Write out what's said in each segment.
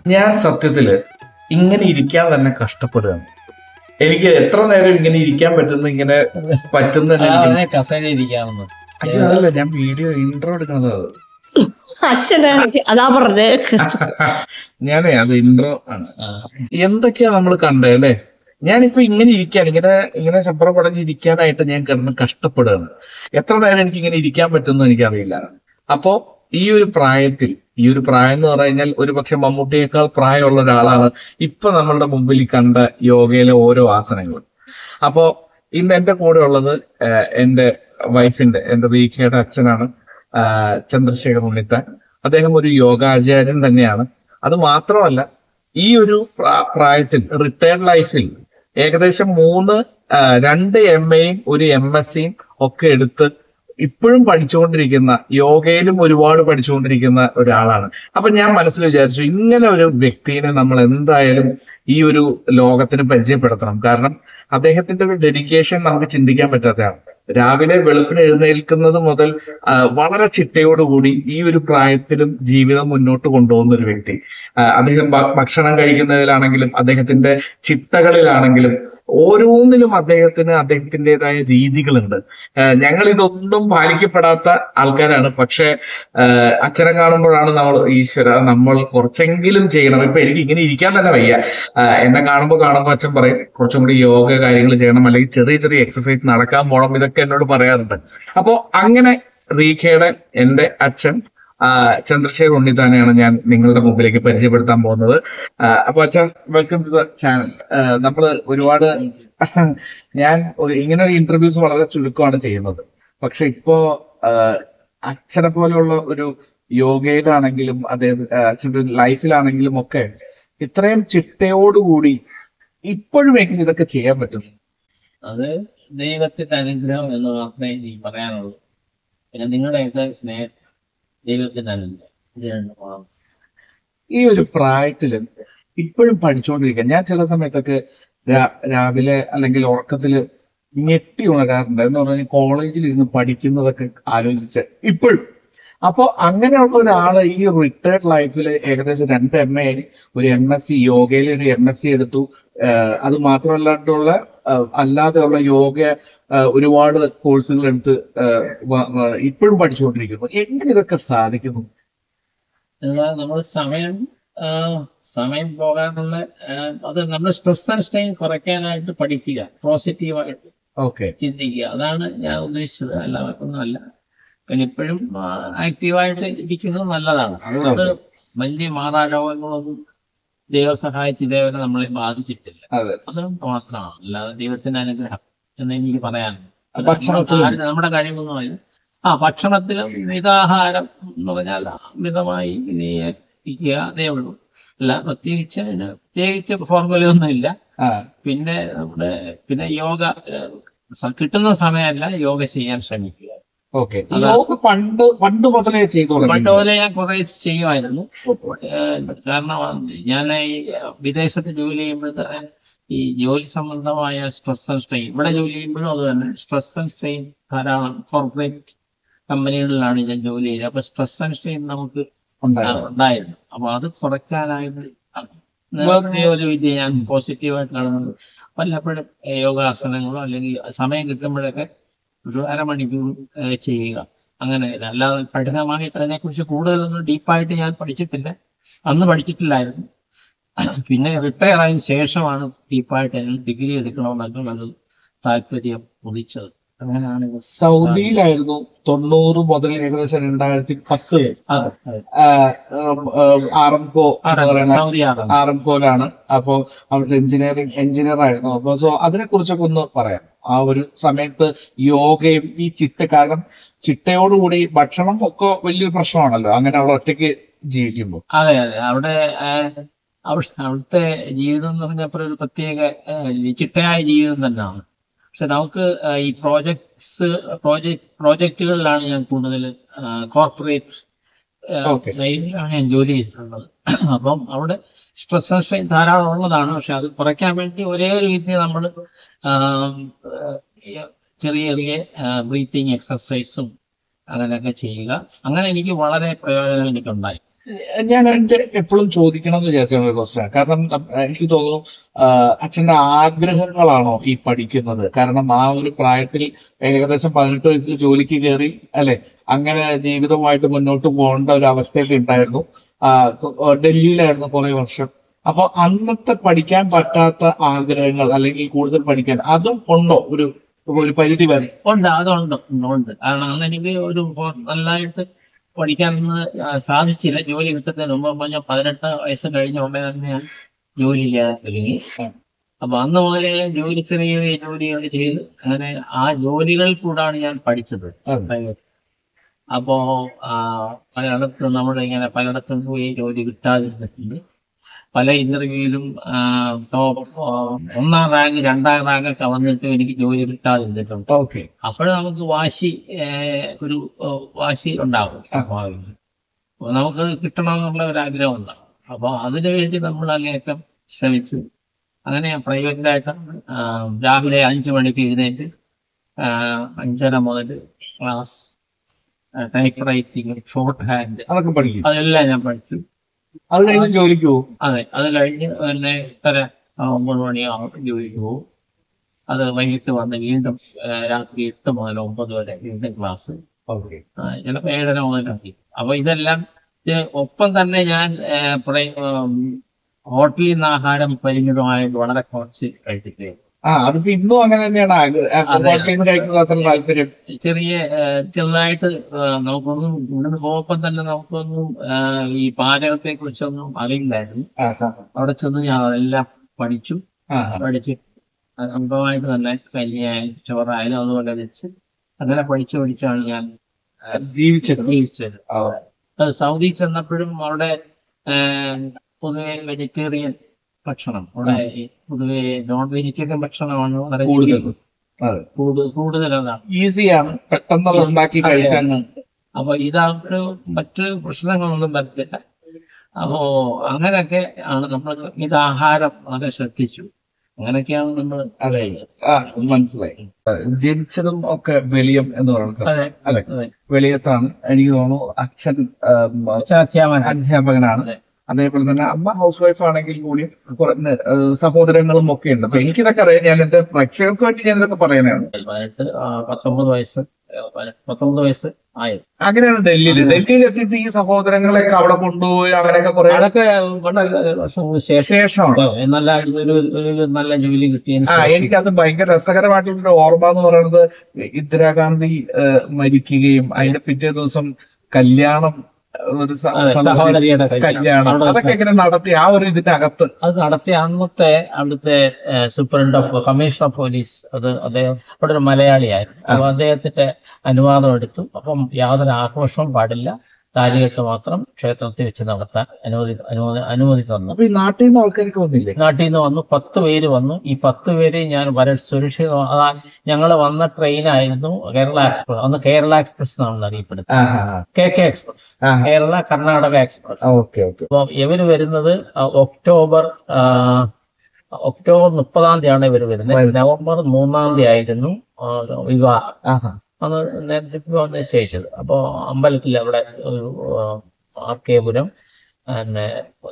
ഞാൻ സത്യത്തില് ഇങ്ങനെ ഇരിക്കാൻ തന്നെ കഷ്ടപ്പെടുകയാണ് എനിക്ക് എത്ര നേരം ഇങ്ങനെ ഇരിക്കാൻ പറ്റുന്ന ഇങ്ങനെ പറ്റുന്ന കസേര ഇരിക്കാമെന്ന് അയ്യോ അതല്ല ഞാൻ വീഡിയോ ഇൻട്രോ എടുക്കണത് അത് അച്ഛനാണ് അതാ പറഞ്ഞത് ഞാനേ അത് ഇൻട്രോ ആണ് എന്തൊക്കെയാ നമ്മൾ കണ്ടേ അല്ലേ ഞാനിപ്പോ ഇങ്ങനെ ഇരിക്കാൻ ഇങ്ങനെ ഇങ്ങനെ ശബ്ദം പടഞ്ഞ് ഇരിക്കാനായിട്ട് ഞാൻ കിടന്ന് കഷ്ടപ്പെടുകയാണ് എത്ര നേരം എനിക്ക് ഇങ്ങനെ ഇരിക്കാൻ പറ്റുമെന്ന് എനിക്കറിയില്ല അപ്പോ ഈ ഒരു പ്രായത്തിൽ ഈ ഒരു പ്രായം എന്ന് പറഞ്ഞു കഴിഞ്ഞാൽ ഒരു പക്ഷെ മമ്മൂട്ടിയേക്കാൾ പ്രായമുള്ള ഒരാളാണ് ഇപ്പൊ നമ്മളുടെ മുമ്പിൽ ഈ കണ്ട യോഗയിലെ ഓരോ ആസനങ്ങളും അപ്പോ ഇന്ന് എന്റെ കൂടെ ഉള്ളത് ആഹ്, എന്റെ വൈഫിന്റെ എന്റെ റീഖയുടെ അച്ഛനാണ് ആഹ്, ചന്ദ്രശേഖർ ഉണ്ണിത്താൻ അദ്ദേഹം ഒരു യോഗാചാര്യൻ തന്നെയാണ് അത് മാത്രമല്ല ഈ ഒരു പ്രാ- പ്രായത്തിൽ റിട്ടയർഡ് ലൈഫിൽ ഏകദേശം മൂന്ന് ആ, രണ്ട് എം എയും ഒരു എം എസ് സിയും ഒക്കെ എടുത്ത് ഇപ്പോഴും പഠിച്ചുകൊണ്ടിരിക്കുന്ന യോഗയിലും ഒരുപാട് പഠിച്ചുകൊണ്ടിരിക്കുന്ന ഒരാളാണ് അപ്പൊ ഞാൻ മനസ്സിൽ വിചാരിച്ചു ഇങ്ങനെ ഒരു വ്യക്തിനെ നമ്മൾ എന്തായാലും ഈ ഒരു ലോകത്തിന് പരിചയപ്പെടുത്തണം കാരണം അദ്ദേഹത്തിന്റെ ഒരു ഡെഡിക്കേഷൻ നമുക്ക് ചിന്തിക്കാൻ പറ്റാത്തതാണ് രാവിലെ വെളുപ്പിന് എഴുന്നേൽക്കുന്നത് മുതൽ ആ, വളരെ ചിട്ടയോടുകൂടി ഈ ഒരു പ്രായത്തിലും ജീവിതം മുന്നോട്ട് കൊണ്ടുപോകുന്ന ഒരു വ്യക്തി ആ, അദ്ദേഹം ഭ- ഭക്ഷണം കഴിക്കുന്നതിലാണെങ്കിലും അദ്ദേഹത്തിന്റെ ചിട്ടകളിലാണെങ്കിലും ഓരോന്നിലും അദ്ദേഹത്തിന് അദ്ദേഹത്തിൻ്റെതായ രീതികളുണ്ട് ഞങ്ങൾ ഇതൊന്നും പാലിക്കപ്പെടാത്ത ആൾക്കാരാണ് പക്ഷെ ആഹ് അച്ഛനെ കാണുമ്പോഴാണ് നമ്മൾ ഈശ്വര നമ്മൾ കുറച്ചെങ്കിലും ചെയ്യണം ഇപ്പൊ എനിക്ക് ഇങ്ങനെ ഇരിക്കാൻ തന്നെ വയ്യ ആഹ് എന്നെ കാണുമ്പോൾ കാണുമ്പോൾ അച്ഛൻ പറയും കുറച്ചും കൂടി യോഗ കാര്യങ്ങൾ ചെയ്യണം അല്ലെങ്കിൽ ചെറിയ ചെറിയ എക്സസൈസ് നടക്കാൻ പോകണം ഇതൊക്കെ എന്നോട് പറയാറുണ്ട് അപ്പോ അങ്ങനെ റീഖയുടെ എന്റെ അച്ഛൻ ആ, ചന്ദ്രശേഖർ ഉണ്ണിത്താനെയാണ് ഞാൻ നിങ്ങളുടെ മുമ്പിലേക്ക് പരിചയപ്പെടുത്താൻ പോകുന്നത് ആ, അപ്പൊ അച്ഛ വെൽക്കം ടു ദ ചാനൽ നമ്മള് ഒരുപാട് ഞാൻ ഒരു- ഇങ്ങനെ ഒരു ഇന്റർവ്യൂസ് വളരെ ചുരുക്കമാണ് ചെയ്യുന്നത് പക്ഷെ ഇപ്പോ ആ, അച്ഛനെ പോലെയുള്ള ഒരു യോഗയിലാണെങ്കിലും അദ്ദേഹം ആ, അച്ഛന്റെ ലൈഫിലാണെങ്കിലും ഒക്കെ ഇത്രയും ചിട്ടയോടുകൂടി ഇപ്പോഴും എങ്ങനെ ഇതൊക്കെ ചെയ്യാൻ പറ്റും അത് ദൈവത്തിന്റെ അനുഗ്രഹം എന്ന് മാത്രമേ എനിക്ക് പറയാനുള്ളൂ പിന്നെ നിങ്ങളുടെയൊക്കെ സ്നേഹം ദൈവത്തിന്റെ അനുഗ്രഹം ഇത് രണ്ടും മാത്രം. ഈ ഒരു പ്രായത്തില് ഇപ്പോഴും പഠിച്ചുകൊണ്ടിരിക്കുക ഞാൻ ചില സമയത്തൊക്കെ രാ- രാവിലെ അല്ലെങ്കിൽ ഉറക്കത്തില് ഞെട്ടി ഉണരാറുണ്ട് എന്ന് പറഞ്ഞാൽ കോളേജിൽ ഇരുന്ന് പഠിക്കുന്നതൊക്കെ ആലോചിച്ച് ഇപ്പോഴും അപ്പൊ അങ്ങനെയുള്ള ഒരാള് ഈ റിട്ടയർഡ് ലൈഫിൽ ഏകദേശം രണ്ട് എം എ ഒരു എം എസ് സി യോഗയിൽ ഒരു എം എസ് സി എടുത്തു ആഹ് അത് മാത്രമല്ലാണ്ടുള്ള ആഹ് അല്ലാതെയുള്ള യോഗ ആഹ് ഒരുപാട് കോഴ്സുകൾ എടുത്ത് ആഹ് വ- വ- ഇപ്പോഴും പഠിച്ചുകൊണ്ടിരിക്കുന്നു എങ്ങനെ ഇതൊക്കെ സാധിക്കുന്നു എന്നാൽ നമ്മൾ സമയം ആ, സമയം പോകാനുള്ള ആ, അത് നമ്മൾ സ്ട്രെസ് ആൻഡ് സ്ട്രെയിൻ കുറയ്ക്കാനായിട്ട് പഠിക്കുക പോസിറ്റീവായിട്ട് ഓക്കെ ചിന്തിക്കുക അതാണ് ഞാൻ ഉദ്ദേശിച്ചത് അല്ല മറ്റൊന്നുമല്ല പിന്നെ ഇപ്പോഴും ആക്റ്റീവായിട്ട് ഇരിക്കുന്നത് നല്ലതാണ് അതുകൊണ്ട് വലിയ മാറാരോഗങ്ങളൊന്നും ദൈവം സഹായിച്ച് ഇതേവരെ നമ്മളെ ബാധിച്ചിട്ടില്ല അതെ അത് മാത്രമാണ് അല്ലാതെ ദൈവത്തിന്റെ അനുഗ്രഹം എന്ന് എനിക്ക് പറയാനുണ്ട് ഭക്ഷണത്തിലും? ആരും നമ്മുടെ കഴിവൊന്നുമല്ല ആ ഭക്ഷണത്തിലും മിതാഹാരം എന്ന് പറഞ്ഞാൽ മിതമായി ഇരിക്കുക അതേ ഉള്ളൂ അല്ല പ്രത്യേകിച്ച് അതിന് പ്രത്യേകിച്ച് ഫോർമുലയൊന്നും ഇല്ല ആ പിന്നെ നമ്മുടെ പിന്നെ യോഗ ഏഹ്, സ- കിട്ടുന്ന സമയമല്ല യോഗ ചെയ്യാൻ ശ്രമിക്കുക ഓക്കെ യോഗ പണ്ട് പണ്ട് മുതലേ ചെയ്തു പണ്ട് തുടങ്ങി പോലെ ഞാൻ കുറെ ചെയ്യുമായിരുന്നു ഏഹ്, കാരണം ഞാൻ ഈ വിദേശത്ത് ജോലി ചെയ്യുമ്പോഴത്തെ ഈ ജോലി സംബന്ധമായ സ്ട്രെസ് ആൻഡ് സ്ട്രെയിൻ ഇവിടെ ജോലി ചെയ്യുമ്പോഴും അത് തന്നെ സ്ട്രെസ് ആൻഡ് സ്ട്രെയിൻ ധാരാളം കോർപ്പറേറ്റ് കമ്പനികളിലാണ് ഞാൻ ജോലി ചെയ്തത് അപ്പൊ സ്ട്രെസ് ആൻഡ് സ്ട്രെയിൻ നമുക്ക് ഉണ്ടായിരുന്നു. ഉണ്ടായിരുന്നു അപ്പൊ അത് കുറയ്ക്കാനായിട്ട് നേരത്തെ ഒരു വിദ്യ ഞാൻ പോസിറ്റീവായിട്ട് കാണുന്നത് വല്ലപ്പോഴും യോഗാസനങ്ങളോ അല്ലെങ്കിൽ സമയം കിട്ടുമ്പോഴൊക്കെ ഒരു അരമണിക്കൂർ ഏഹ്, ചെയ്യുക അങ്ങനെ അല്ലാതെ കഠിനമായിട്ട് അതിനെക്കുറിച്ച് കൂടുതലൊന്നും ഡീപ്പായിട്ട് ഞാൻ പഠിച്ചിട്ടില്ല അന്ന് പഠിച്ചിട്ടില്ലായിരുന്നു പിന്നെ റിട്ടയർ ആയതിനു ശേഷമാണ് ഡീപ്പായിട്ട് അതിന് ഡിഗ്രി എടുക്കണമെന്നൊക്കെ ഒരു താല്പര്യം ഉദിച്ചത് അങ്ങനെയാണ് ഇത് സൗദിയിലായിരുന്നു തൊണ്ണൂറ് മുതൽ ഏകദേശം രണ്ടായിരത്തി പത്തില് അതെ, അതെ. ആറംകോ എന്ന് ആറാം പറയുന്ന സൗദി ആറാം ആറംകോയിലാണ് അപ്പോ അവിടുത്തെ എഞ്ചിനീയറിംഗ് എഞ്ചിനീയർ ആയിരുന്നു അപ്പൊ സോ അതിനെ കുറിച്ചൊക്കെ ഒന്ന് പറയാം ആ ഒരു സമയത്ത് യോഗയും ഈ ചിട്ട കാരണം ചിട്ടയോടുകൂടി ഭക്ഷണം ഒക്കെ വലിയൊരു പ്രശ്നമാണല്ലോ അങ്ങനെ അവിടെ ഒറ്റയ്ക്ക് ജീവിക്കുമ്പോൾ അതെ അതെ അവിടെ ആ, അവിടെ അവിടുത്തെ ജീവിതം എന്ന് പറഞ്ഞപ്പോൾ ഒരു പ്രത്യേക ആ, ചിട്ടയായ ജീവിതം തന്നെയാണ് പക്ഷെ നമുക്ക് ആ, ഈ പ്രോജക്ട്സ് പ്രോജക്ട് പ്രോജക്റ്റുകളിലാണ് ഞാൻ കൂടുതൽ കോർപ്പറേറ്റ് Okay. സൈഡിലാണ് ഞാൻ ജോലി ചെയ്തിട്ടുള്ളത് അപ്പം അവിടെ സ്ട്രെസ് ആൻഡ് സ്ട്രെയിൻ ധാരാളം ഉള്ളതാണ് പക്ഷെ അത് കുറയ്ക്കാൻ വേണ്ടി ഒരേ ഒരു വിദ്യ നമ്മൾ ചെറിയ ചെറിയ ബ്രീത്തിങ് എക്സർസൈസും അങ്ങനെയൊക്കെ ചെയ്യുക അങ്ങനെ എനിക്ക് വളരെ പ്രയോജനം എനിക്കുണ്ടായി ഞാൻ എന്റെ എപ്പോഴും ചോദിക്കണം എന്ന് വിചാരിച്ച ഒരു ക്വസ്റ്റ്യൻ കാരണം നം- എനിക്ക് തോന്നുന്നു ആ, അച്ഛന്റെ ആഗ്രഹങ്ങളാണോ ഈ പഠിക്കുന്നത് കാരണം ആ ഒരു പ്രായത്തിൽ ഏകദേശം പതിനെട്ട് വയസ്സിൽ ജോലിക്ക് കയറി അല്ലെ അങ്ങനെ ജീവിതമായിട്ട് മുന്നോട്ട് പോകേണ്ട ഒരു അവസ്ഥയൊക്കെ ഉണ്ടായിരുന്നു ആ, കൊ- ഡൽഹിയിലായിരുന്നു കുറെ വർഷം അപ്പൊ അന്നത്തെ പഠിക്കാൻ പറ്റാത്ത ആഗ്രഹങ്ങൾ അല്ലെങ്കിൽ കൂടുതൽ പഠിക്കാൻ അതും ഉണ്ടോ ഒരു ഒരു പരിധി വരെ ഉണ്ട് അതുണ്ട് ഉണ്ട് കാരണം അന്ന് എനിക്ക് ഒരു ഹോ- നല്ലതായിട്ട് പഠിക്കാനൊന്നും ആ, സാധിച്ചില്ല ജോലി കിട്ടുന്നതിന് മുമ്പ് അപ്പൊ ഞാൻ പതിനെട്ട് വയസ്സ് കഴിഞ്ഞ ഉടനെ തന്നെ ഞാൻ ജോലിയില്ലാതെ തുടങ്ങി അപ്പൊ അന്ന് മുതലേ ഞാൻ ജോലി ചെറിയ ചെറിയ ജോലികൾ ചെയ്ത് അങ്ങനെ ആ ജോലികളിൽ കൂടാണ് ഞാൻ പഠിച്ചത് അപ്പോ ആ, പലയിടത്തും നമ്മൾ ഇങ്ങനെ പലയിടത്തും പോയി ജോലി കിട്ടാതിരുന്നിട്ടുണ്ട് പല ഇന്റർവ്യൂവിലും ഒന്നാം റാങ്ക് രണ്ടാം റാങ്ക് ഒക്കെ വന്നിട്ട് എനിക്ക് ജോലി കിട്ടാതിരുന്നിട്ടുണ്ട് ഓക്കെ അപ്പോൾ നമുക്ക് വാശി ഏഹ്, ഒരു ഏഹ്, വാശി ഉണ്ടാവും സ്വാഭാവികം അപ്പൊ നമുക്ക് കിട്ടണമെന്നുള്ള ഒരു ആഗ്രഹം ഉണ്ടാവും അപ്പൊ അതിനു വേണ്ടി നമ്മൾ അങ്ങേയറ്റം ശ്രമിച്ചു അങ്ങനെ പ്രൈവറ്റിലായിട്ട് രാവിലെ അഞ്ചു മണിക്ക് എഴുന്നേറ്റ് ആ, അഞ്ചര മുതൽ class type writing shorthand അതൊക്കെ പഠിക്കും അതെല്ലാം ഞാൻ പഠിച്ചു അത് കഴിഞ്ഞ് ജോലിക്ക് പോകും അതെ അത് കഴിഞ്ഞ് തന്നെ ഇത്ര ഒമ്പത് മണിയാവും ജോലിക്ക് പോകും അത് വൈകിട്ട് വന്ന് വീണ്ടും ആ, രാത്രി എട്ട് മുതൽ ഒമ്പത് വരെ വീണ്ടും ക്ലാസ് ഓക്കെ ചിലപ്പോൾ ഏഴര മുതലാക്കി അപ്പൊ ഇതെല്ലാം ഇത് ഒപ്പം തന്നെ ഞാൻ ആ, പ്രൈ- ഉം, ഹോട്ടലിൽ നിന്ന് ആഹാരം പരിമിതമായിട്ട് വളരെ കുറച്ച് കഴിച്ചിട്ടേ ആ അതിപ്പോ ഇന്നും അങ്ങനെ തന്നെയാണ് ആഗ്ര- ആ, അതെ. ഹോട്ടലിൽ നിന്ന് കഴിക്കുന്നത് അത്ര താല്പര്യം ചെറിയ ആ, ചെറുതായിട്ട് ആ, നമുക്കൊന്നും ഇവിടുന്ന് പോകുമ്പോൾ തന്നെ നമുക്കൊന്നും ആ, ഈ പാചകത്തെ കുറിച്ചൊന്നും അറിയില്ലായിരുന്നു ആ, ആ, അവിടെ ചെന്ന് ഞാൻ അതെല്ലാം പഠിച്ചു ആ, പഠിച്ച് സ്വന്തമായിട്ട് തന്നെ കല്യായാലും ചോറായാലും അതുപോലെ വെച്ച് അങ്ങനെ പഠിച്ചു പഠിച്ചാണ് ഞാൻ ആ. ജീവിച്ചത് ജീവിച്ചത് ആ, അത് സൗദി ചെന്നപ്പോഴും അവിടെ ആ, പൊതുവെ വെജിറ്റേറിയൻ ഭക്ഷണം അവിടെ ഈ പൊതുവെ നോൺ വെജിറ്റേറിയൻ ഭക്ഷണമാണ് വളരെ കൂടുതൽ. cheap. അതെ കൂടു- കൂടുതലതാണ് ഈസിയാണ് പെട്ടെന്ന് അത് ഉണ്ടാക്കി അതെ. കഴിച്ചങ്ങ് അപ്പൊ ഇതവർക്ക് മറ്റ് പ്രശ്നങ്ങളൊന്നും വരത്തില്ല അപ്പോ അങ്ങനെയൊക്കെ ആണ് നമ്മൾ ഇത് ആഹാരം വളരെ ശ്രദ്ധിച്ചു അങ്ങനെയൊക്കെയാണ് നമ്മൾ അതെ ആ മനസ്സിലായി ജനിച്ചതും ഒക്കെ വെളിയം എന്ന് പറയുന്നത് അതെ അതെ അതെ വെളിയത്താണ് എനിക്ക് തോന്നുന്നു അച്ഛൻ ആം, അത്യാവശ്യം അധ്യാപകനാണ് അതെ. അതേപോലെ തന്നെ അമ്മ ഹൗസ് വൈഫ് ആണെങ്കിൽ കൂടി കുറഞ്ഞ ഏഹ്, സഹോദരങ്ങളും ഒക്കെ ഉണ്ട് അപ്പൊ എനിക്കിതൊക്കെ അറിയാം ഞാൻ എന്റെ പ്രേക്ഷകർക്ക് വേണ്ടി ഞാൻ ഇതൊക്കെ പറയാനാണ് പതിനെട്ട് ആ, പത്തൊമ്പത് വയസ്സ് ആ, പതിനെ- പത്തൊമ്പത് വയസ്സ് ആയി അങ്ങനെയാണ് ഡൽഹിയിൽ ഡൽഹിയിൽ എത്തിയിട്ട് ഈ സഹോദരങ്ങളെയൊക്കെ അവിടെ കൊണ്ടുപോയി അങ്ങനെയൊക്കെ കുറെ അതൊക്കെ വളരെ വർഷങ്ങൾക്ക് ശേഷം ശേഷമാണ് നല്ല ഒരു ഒരു നല്ല ജോലി കിട്ടിയതിന് ആ ശേഷം എനിക്കത് ഭയങ്കര രസകരമായിട്ടുള്ള ഓർമ്മ എന്ന് പറയുന്നത് ഇന്ദിരാഗാന്ധി ഏഹ്, മരിക്കുകയും അതിന്റെ പിറ്റേ ദിവസം കല്യാണം ഏഹ്, ഒരു സ- അതെ, സമിതി സഹോദരിയുടെ കല്യാണം കല്യാണം അവിടെ അതൊക്കെ വെച്ച് ഇങ്ങനെ നടത്തി ആ ഒരു ഇതിന്റെ അകത്ത് അത് നടത്തിയ അന്നത്തെ അവിടുത്തെ superintendent of commissioner of police അത് അദ്ദേഹം അവിടെ ഒരു മലയാളിയായിരുന്നു അപ്പൊ അദ്ദേഹത്തിന്റെ അനുവാദം എടുത്തു അപ്പം യാതൊരു ആഘോഷവും പാടില്ല താലികെട്ട് മാത്രം ക്ഷേത്രത്തിൽ വെച്ച് നടത്താൻ അനുമതി അനുമതി അനുമതി തന്നു അപ്പൊ ഈ നാട്ടിൽ നിന്ന് ആൾക്കാർക്ക് വന്നില്ലേ നാട്ടിൽ നിന്ന് വന്നു പത്ത് പേര് വന്നു ഈ പത്ത് പേര് ഞാൻ വളരെ സുരക്ഷിത അതാ ഞങ്ങൾ വന്ന ട്രെയിനായിരുന്നു കേരള എക്സ്പ്രസ് അന്ന് കേരള എക്സ്പ്രസ് എന്നാണ് അറിയപ്പെടുന്നത് K K express Kerala Karnataka express okay okay അപ്പോൾ ഇവര് വരുന്നത് ആ, ഒക്ടോബർ ആ, ഒക്ടോബർ മുപ്പതാം തീയതിയാണ് ഇവർ വരുന്നത് നവംബർ മൂന്നാം തീയതി ആയിരുന്നു ആ, വിവാഹം അന്ന് നേരത്തെ വിവാഹം നിശ്ചയിച്ചത് അപ്പോൾ അമ്പലത്തിൽ അവിടെ ഒരു ആർ കെ പുരം പിന്നെ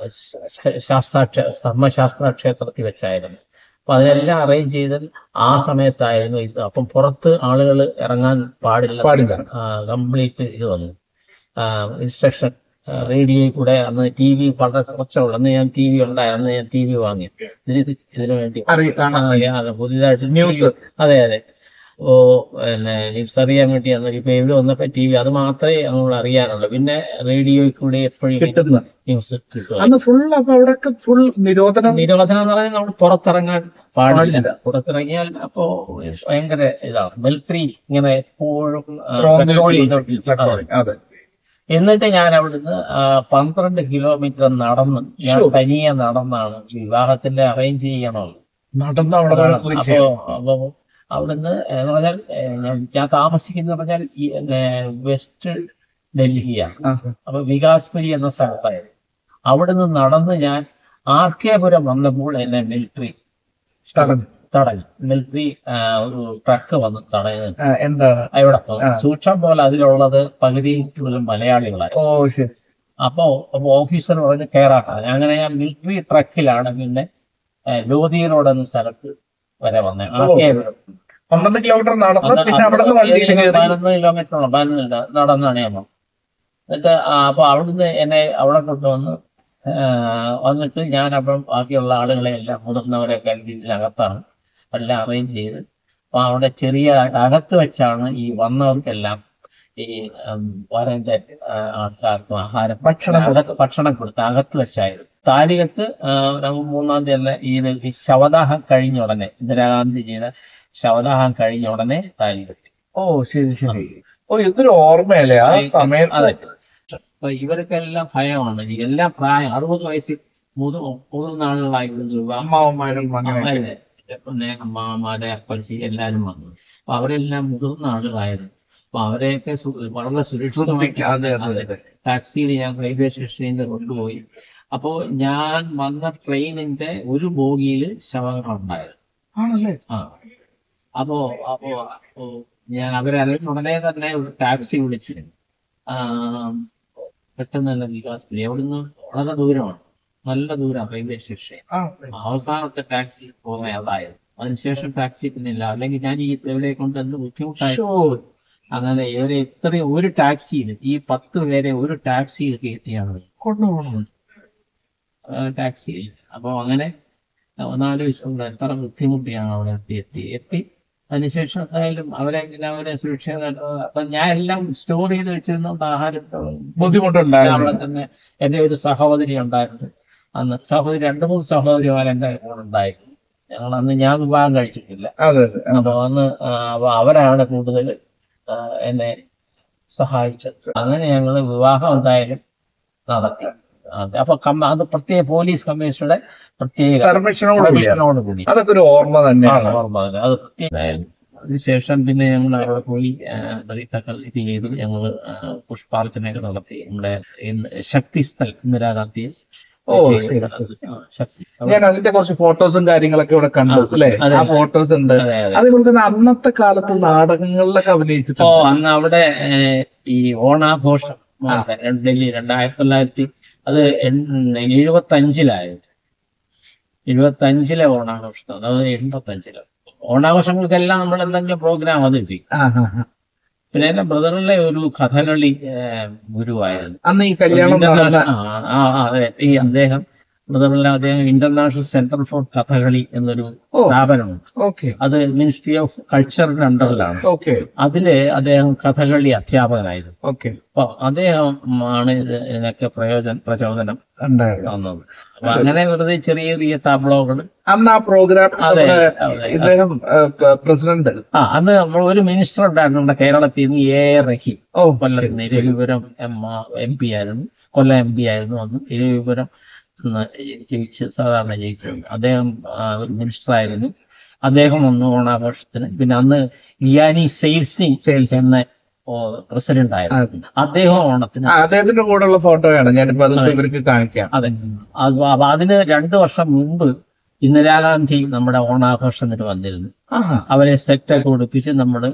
ശ- ശാസ്ത്ര ക്ഷേ- ധർമ്മശാസ്ത്ര ക്ഷേത്രത്തിൽ വെച്ചായിരുന്നു അപ്പൊ അതിനെല്ലാം അറേഞ്ച് ചെയ്ത് ആ സമയത്തായിരുന്നു ഇത് അപ്പം പുറത്ത് ആളുകൾ ഇറങ്ങാൻ പാടില്ല പാടില്ല. കംപ്ലീറ്റ് ഇത് വന്നു ഇൻസ്ട്രക്ഷൻ റേഡിയോയിൽ കൂടെ അന്ന് ടി വി വളരെ കുറച്ചുള്ളൂ അന്ന് ഞാൻ ടി വി ഉണ്ടായിരുന്നു അന്ന് ഞാൻ ടി വി വാങ്ങി ഇതിന് ഇത് ഇതിനു വേണ്ടി അറിയ- കാണാൻ ആ, ആ, പുതിയതായിട്ട് ന്യൂസ്. അതെ അതെ ഓ പിന്നെ ന്യൂസ് അറിയാൻ വേണ്ടി അന്ന് ഇപ്പൊ ഇവിടെ വന്നപ്പോ ടി വി അത് മാത്രമേ നമ്മൾ അറിയാനുള്ളൂ പിന്നെ റേഡിയോയിൽ കൂടെ എപ്പോഴും കിട്ടുന്ന ന്യൂസ് കിട്ടുക അന്ന് ഫുൾ അപ്പൊ അവിടെയൊക്കെ ഫുൾ നിരോധനം നിരോധനം എന്ന് പറഞ്ഞാൽ നമ്മൾ പുറത്തിറങ്ങാൻ പാടില്ല പാടില്ല. പുറത്തിറങ്ങിയാൽ അപ്പോ ഭയങ്കര ഇതാണ് മിലിറ്ററി ഇങ്ങനെ എപ്പോഴും ആ, Strong patrol military ചെയ്തോണ്ടിരിക്കും. അതെ. അതെ എന്നിട്ട് ഞാൻ അവിടുന്ന് ആ, പന്ത്രണ്ട് കിലോമീറ്റർ നടന്ന് ഞാൻ ശോ. തനിയെ നടന്നാണ് വിവാഹത്തിന്റെ അറേഞ്ച് ചെയ്യണമല്ലോ നടന്ന് അവിടെ അതാണ്. പോയി അപ്പോ ചെയ്യും. അപ്പോ അവിടുന്ന് എന്ന് പറഞ്ഞാൽ ഏ, ഞാൻ- ഞാൻ താമസിക്കുന്ന പറഞ്ഞാൽ ഈ, ഏ, വെസ്റ്റ് ഡൽഹിയാണ് ആഹാ. അപ്പൊ വികാസ്പുരി എന്ന സ്ഥലത്തായിരുന്നു അവിടുന്ന് നടന്ന് ഞാൻ ആർ കെ പുരം വന്നപ്പോൾ എന്നെ മിലിറ്ററി തടഞ്ഞു. തടഞ്ഞു മിലിറ്ററി ഒരു ട്രക്ക് വന്ന് തടഞ്ഞു ആ, എന്താണ് ഇവിടെ ആ. സൂക്ഷം പോലെ അതിലുള്ളത് പകുതി കൂടുതൽ മലയാളികളായി ഓ ശരി അപ്പോ അപ്പൊ ഓഫീസർ പറഞ്ഞ് കയറാട്ടാ അങ്ങനെ ഞാൻ മിലിറ്ററി ട്രക്കിലാണ് പിന്നെ ഏഹ്, ലോധി റോഡ് എന്ന സ്ഥലത്ത് വരെ വന്നത് ഓ. പന്ത്രണ്ട് കിലോമീറ്റർ നടന്ന് പിന്നെ അവിടെ നിന്ന് വണ്ടിയിൽ കയറി പതിനൊന്ന് കിലോമീറ്ററോളം പതിനൊന്ന് നടന്നാണ് ഞാൻ വന്നത്. എന്നിട്ട് ആ, അപ്പൊ അവിടുന്ന് എന്നെ അവിടെ കൊണ്ടുവന്ന് ആ, വന്നിട്ട് ഞാൻ അപ്പം ബാക്കിയുള്ള ആളുകളെ എല്ലാം മുതിർന്നവരെയൊക്കെ വീട്ടിനകത്താണ് എല്ലാം അറേഞ്ച് ചെയ്ത് അപ്പൊ അവിടെ ചെറിയ അകത്ത് വെച്ചാണ് ഈ വന്നവർക്കെല്ലാം ഈ ഉം, വരന്റെ ആ, ആൾക്കാർക്കും ആഹാരം ഭക്ഷണം അകത്ത് ഭക്ഷണം കൊടുത്ത് അകത്ത് വെച്ചായിരുന്നു താലികെട്ട് ആ, നമുക്ക് മൂന്നാം തീയതി അല്ല ഈ ഇത് ഈ ശവദാഹം കഴിഞ്ഞ ഉടനെ ഇന്ദിരാഗാന്ധിജിയുടെ ശവദാഹം കഴിഞ്ഞ ഉടനെ താലി കെട്ടി ഓ ശരി ശരി ഓ ഇതൊരു ഓർമ്മയല്ലേ ആ അതെ. സമയത്ത് അപ്പൊ ഇവർക്കെല്ലാം ഭയമാണ് ഈ എല്ലാം പ്രായം അറുപത് വയസ്സിൽ മുതു മുതിർന്ന ആളുകളായിരുന്നു വിവാഹം അമ്മാവന്മാരും അങ്ങനെ അല്ലേ? പിന്നെ അമ്മാമാരെ അപ്പച്ചി എല്ലാരും വന്നു അപ്പൊ അവരെല്ലാം മുതിർന്ന ആളുകളായിരുന്നു അപ്പൊ അവരെയൊക്കെ സു- വളരെ സുരക്ഷിതമായിട്ട് അതെ അതെ അതെ ടാക്സിയിൽ ഞാൻ റെയിൽവേ സ്റ്റേഷനിൽ നിന്ന് കൊണ്ടുപോയി അപ്പോ ഞാൻ വന്ന ട്രെയിനിന്റെ ഒരു ബോഗിയിൽ ശവങ്ങളുണ്ടായിരുന്നു ആണല്ലേ ആ അപ്പോ അപ്പോ അപ്പോ ഞാൻ അവരെ അറിയുന്ന ഉടനെ തന്നെ ഒരു ടാക്സി വിളിച്ച് ആ, പെട്ടെന്ന് തന്നെ വികാസത്തിൽ എവിടുന്ന് വളരെ ദൂരമാണ് നല്ല ദൂരം റെയിൽവേ സ്റ്റേഷൻ ആ അവസാനത്തെ ടാക്സി പോകുന്ന അതായിരുന്നു അതിനുശേഷം ടാക്സി പിന്നെ ഇല്ല അല്ലെങ്കിൽ ഞാൻ ഈ ഇവരെ കൊണ്ട് എന്ത് ബുദ്ധിമുട്ടായി ഷോ അങ്ങനെ ഇവരെ ഇത്രയും ഒരു ടാക്സിയിൽ ഈ പത്ത് പേരെ ഒരു ടാക്സിയിൽ കയറ്റിയാണ് കൊണ്ടുപോകണം ടാക്സിയിൽ അപ്പോൾ അങ്ങനെ ഒന്നാലോചിച്ചുകൊണ്ട് എത്ര ബുദ്ധിമുട്ടിയാണ് അവിടെ എത്തി എത്തി എത്തി അതിനുശേഷം എന്തായാലും അവരെ ഇങ്ങനെ അവരെ സുരക്ഷിതമായിട്ട് അപ്പൊ ഞാൻ എല്ലാം സ്റ്റോർ ചെയ്ത് വെച്ചിരുന്നുണ്ട് ആഹാരം ബുദ്ധിമുട്ടുണ്ടായിരുന്നു അവിടെ തന്നെ എന്റെ ഒരു സഹോദരി ഉണ്ടായിരുന്നു അന്ന് സഹോദരി രണ്ട് മൂന്ന് സഹോദരിമാർ എന്റെ കൂടെ ഉണ്ടായിരുന്നു ഞങ്ങൾ അന്ന് ഞാൻ വിവാഹം കഴിച്ചിട്ടില്ല അതെ അതെ അപ്പൊ അന്ന് ആ, അപ്പൊ അവരാണ് കൂടുതൽ ആ, എന്നെ സഹായിച്ചത് അങ്ങനെ ഞങ്ങൾ വിവാഹം എന്തായാലും നടത്തി അതെ അപ്പൊ കമ്മ- അത് പ്രത്യേക പോലീസ് കമ്മീഷണറുടെ പ്രത്യേക പെർമിഷനോട് കൂടിയാണ് പെർമിഷനോട് കൂടി അതൊക്കെ ഒരു ഓർമ്മ തന്നെയാണ് ആണ് ഓർമ്മ വരുന്നത്. അത് പ്രത്യേകമായിരുന്നു അതിനുശേഷം പിന്നെ ഞങ്ങൾ അവിടെ പോയി ദളിതകൾ ഇത് ചെയ്തു ഞങ്ങൾ പുഷ്പാർച്ചനയൊക്കെ നടത്തി നമ്മുടെ ഇന്ന് ശക്തിസ്ഥൽ ഇന്ദിരാഗാന്ധി ഓ, ശരി, ശരി. ശക്തി ഞാൻ അതിന്റെ കുറച്ച് ഫോട്ടോസും കാര്യങ്ങളൊക്കെ ഇവിടെ കണ്ടു ആ, അല്ലെ അതെ. ആ ഫോട്ടോസ് ഉണ്ട് അതെ അതെ അതേപോലെ തന്നെ അന്നത്തെ കാലത്ത് നാടകങ്ങളിലൊക്കെ ഓ അഭിനയിച്ചിട്ടുണ്ട് അന്ന് അവിടെ ഏഹ്, ഈ ഓണാഘോഷം ഡൽഹി രണ്ടായിരത്തി തൊള്ളായിരത്തി അത് എഴുപത്തി അഞ്ചിലായിരുന്നു എഴുപത്തി അഞ്ചിലെ ഓണാഘോഷം അതായത് എൺപത്തഞ്ചില് ഓണാഘോഷങ്ങൾക്കെല്ലാം നമ്മൾ എന്തെങ്കിലും പ്രോഗ്രാം അവതരിപ്പിക്കും ആ, ആ, ആ. പിന്നെ എന്റെ ബ്രദറിലെ ഒരു കഥകളി ഏഹ്, ഗുരുവായിരുന്നു അന്ന് ഈ കല്യാണം നടന്ന ഇന്റർനാഷണൽ ആ ആ, ആ, അതെ ഈ അദ്ദേഹം ബ്രദറിലെ അദ്ദേഹം ഇന്റർനാഷണൽ സെന്റർ ഫോർ കഥകളി എന്നൊരു ഓ. സ്ഥാപനമുണ്ട് ഓക്കെ അത് മിനിസ്ട്രി ഓഫ് കൾച്ചറിന്റെ അണ്ടറിലാണ് ഓക്കെ അതില് അദ്ദേഹം കഥകളി അധ്യാപകനായിരുന്നു ഓക്കെ അപ്പൊ അദ്ദേഹം ആണ് ഇത് ഇതിനൊക്കെ പ്രയോജനം പ്രചോദനം ഉണ്ടായിരുന്നു തന്നത് അപ്പൊ അങ്ങനെ വെറുതെ ചെറിയ ചെറിയ ടാബ്ലോകൾ അന്ന് ആ പ്രോഗ്രാം അതെ നമ്മുടെ അതെ. ഇദ്ദേഹം പ്രസിഡന്റ് ആ അന്ന് നമ്മൾ ഒരു മിനിസ്റ്റർ ഉണ്ടായിരുന്നു നമ്മുടെ കേരളത്തിൽ നിന്ന് എ എ റഹീം ഓ കൊല്ലം ശരി, ശരി. ഇരവിപുരം എം എം പി ആയിരുന്നു കൊല്ലം എം പി ആയിരുന്നു അന്ന് ഇരവിപുരം ന്ന് ജയിച്ച് സാധാരണ ജയിച്ചത് അദ്ദേഹം ആ, ഒരു മിനിസ്റ്റർ ആയിരുന്നു അദ്ദേഹം വന്നു ഓണാഘോഷത്തിന് പിന്നെ അന്ന് ഗിയാനി സെയിൽ സിംഗ് സെയിൽസ് എന്ന പ്രസിഡന്റ് ആയിരുന്നു അദ്ദേഹം ഓണത്തിന് ആ, അദ്ദേഹത്തിന്റെ കൂടെയുള്ള ഫോട്ടോയാണ് ഞാനിപ്പോ അത് ഇവർക്ക് കാണിക്കാം അതെ അത് അപ്പൊ അതിന് രണ്ടു വർഷം മുമ്പ് ഇന്ദിരാഗാന്ധി നമ്മുടെ ഓണാഘോഷത്തിന് വന്നിരുന്നു ആഹാ. അവരെ സെറ്റൊക്കെ ഉടുപ്പിച്ച് നമ്മൾ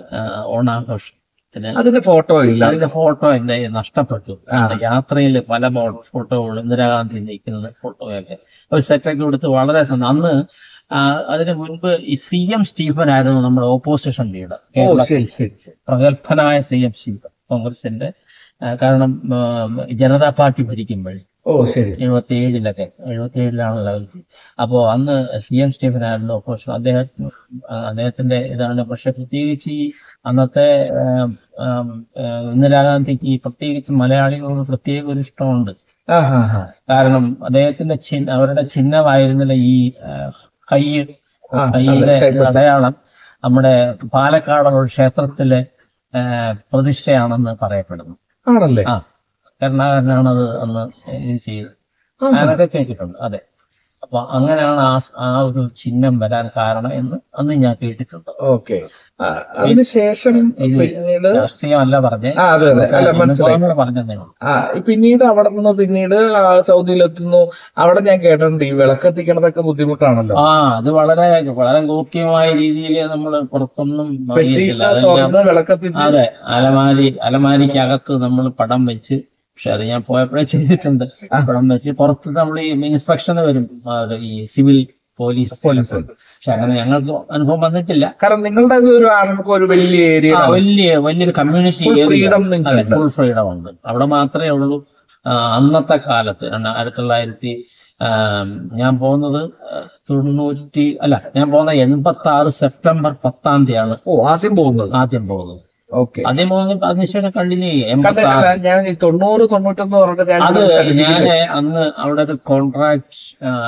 ഓണാഘോഷത്തിന് അതിന്റെ ഫോട്ടോ ഇല്ല അതിന്റെ ഫോട്ടോ എന്നെ നഷ്ടപ്പെട്ടു യാത്രയിൽ പല ഫോട്ടോകൾ ഇന്ദിരാഗാന്ധി നിൽക്കുന്ന ഫോട്ടോയൊക്കെ ഒരു സെറ്റൊക്കെ കൊടുത്ത് വളരെ സന്തോഷം. അന്ന് ആ, അതിന് മുൻപ് ഈ സി എം സ്റ്റീഫൻ ആയിരുന്നു നമ്മുടെ ഓപ്പോസിഷൻ ലീഡർ ഓ ശരി ശരി ശരി പ്രഗത്ഭനായ സി എം സ്റ്റീഫൻ കോൺഗ്രസിന്റെ ആ, കാരണം ആ, ജനതാ പാർട്ടി ഭരിക്കുമ്പോൾ ഓ ശരി എഴുപത്തി ഏഴിലൊക്കെ എഴുപത്തി ഏഴിലാണല്ലോ അവർക്ക് അപ്പോൾ അന്ന് സി എം സ്റ്റീഫൻ ആയിരുന്നു ഓപ്പോസിഷൻ അദ്ദേഹം ആ, അദ്ദേഹത്തിന്റെ ഇതാണ് പക്ഷെ പ്രത്യേകിച്ച് ഈ അന്നത്തെ ആം, ആം, ആ, ഇന്ദിരാഗാന്ധിക്ക് ഈ പ്രത്യേകിച്ച് മലയാളികളോട് പ്രത്യേക ഒരു ഇഷ്ടമുണ്ട് ആഹാ ഹാ. കാരണം അദ്ദേഹത്തിന്റെ ചിഹ്ന അവരുടെ ചിഹ്നമായിരുന്നില്ല ഈ ആ, കൈ ആ, കൈയിലെ അതെ, കൈപ്പത്തി. അടയാളം നമ്മുടെ പാലക്കാടുള്ള ഒരു ക്ഷേത്രത്തിലെ ആ, പ്രതിഷ്ഠയാണെന്ന് പറയപ്പെടുന്നു ആണല്ലേ ആ കരുണാകരനാണ് അത് അന്ന് ഇത് ചെയ്തത് ആഹാ. ഞാനൊക്കെ കേട്ടിട്ടുണ്ട് അതെ അപ്പൊ അങ്ങനെയാണ് ആ സ്- ആ ഒരു ചിഹ്നം വരാൻ കാരണം എന്ന് അന്ന് ഞാൻ കേട്ടിട്ടുണ്ട് ഓക്കെ ആ, അതിനുശേഷം ഇത് പിന്നീട് രാഷ്ട്രീയമല്ല പറഞ്ഞേ ആ അതെ അതെ അല്ല മനസ്സിലായി അനുഭവങ്ങൾ പറഞ്ഞതേ ഉള്ളൂ. ആ പിന്നീട് അവിടെ നിന്ന് പിന്നീട് ആ, സൗദിയിലെത്തുന്നു അവിടെ ഞാൻ കേട്ടിട്ടുണ്ട് ഈ വിളക്കെത്തിക്കണതൊക്കെ ബുദ്ധിമുട്ടാണല്ലോ ആ അത് വളരെ വളരെ ഗോപ്യമായ രീതിയിൽ നമ്മൾ പുറത്തൊന്നും പെട്ടി അറിയത്തില്ല അതെല്ലാം തുറന്ന് വിളക്കെത്തിച്ച് അതെ അലമാരി അലമാരിക്കകത്ത് നമ്മൾ പടം വെച്ച് പക്ഷെ അത് ഞാൻ പോയപ്പോഴേ ചെയ്തിട്ടുണ്ട് അവിടെ വെച്ച് പുറത്ത് നമ്മൾ ഈ ഇൻസ്പെക്ഷന് വരും ആ, ഈ സിവിൽ പോലീസ് പോലീസ്. പക്ഷെ അങ്ങനെ ഞങ്ങൾക്ക് അനുഭവം വന്നിട്ടില്ല കാരണം നിങ്ങളുടെ ഒരു ആറന്മുഖ ഒരു വലിയ ഏരിയ ആ, വലിയ വലിയൊരു കമ്മ്യൂണിറ്റി Full freedom നിങ്ങൾക്കുണ്ട്. ഫുൾ ഫ്രീഡം ഉണ്ട് അവിടെ മാത്രമേ ഉള്ളൂ ആ, അന്നത്തെ കാലത്ത് രണ്ട് ആയിരത്തി തൊള്ളായിരത്തി ആ, ഞാൻ പോകുന്നത് ആ, തൊണ്ണൂറ്റി അല്ല ഞാൻ പോകുന്ന എൺപത്തി ആറ് സെപ്റ്റംബർ പത്താം തീയതിയാണ് ഓ ആദ്യം പോകുന്നത് ആദ്യം പോകുന്നത് ഓക്കെ ആദ്യം പോകുന്നത് അതിനുശേഷം കണ്ടിന്യൂ ചെയ്യും എൺപത്തി ആറ് ഞാൻ ഈ തൊണ്ണൂറ് തൊണ്ണൂറ്റൊന്ന് പറഞ്ഞിട്ട് ഞാൻ അത് ഒരു certificate- ഞാന് അന്ന് അവിടെ ഒരു കോൺട്രാക്ട്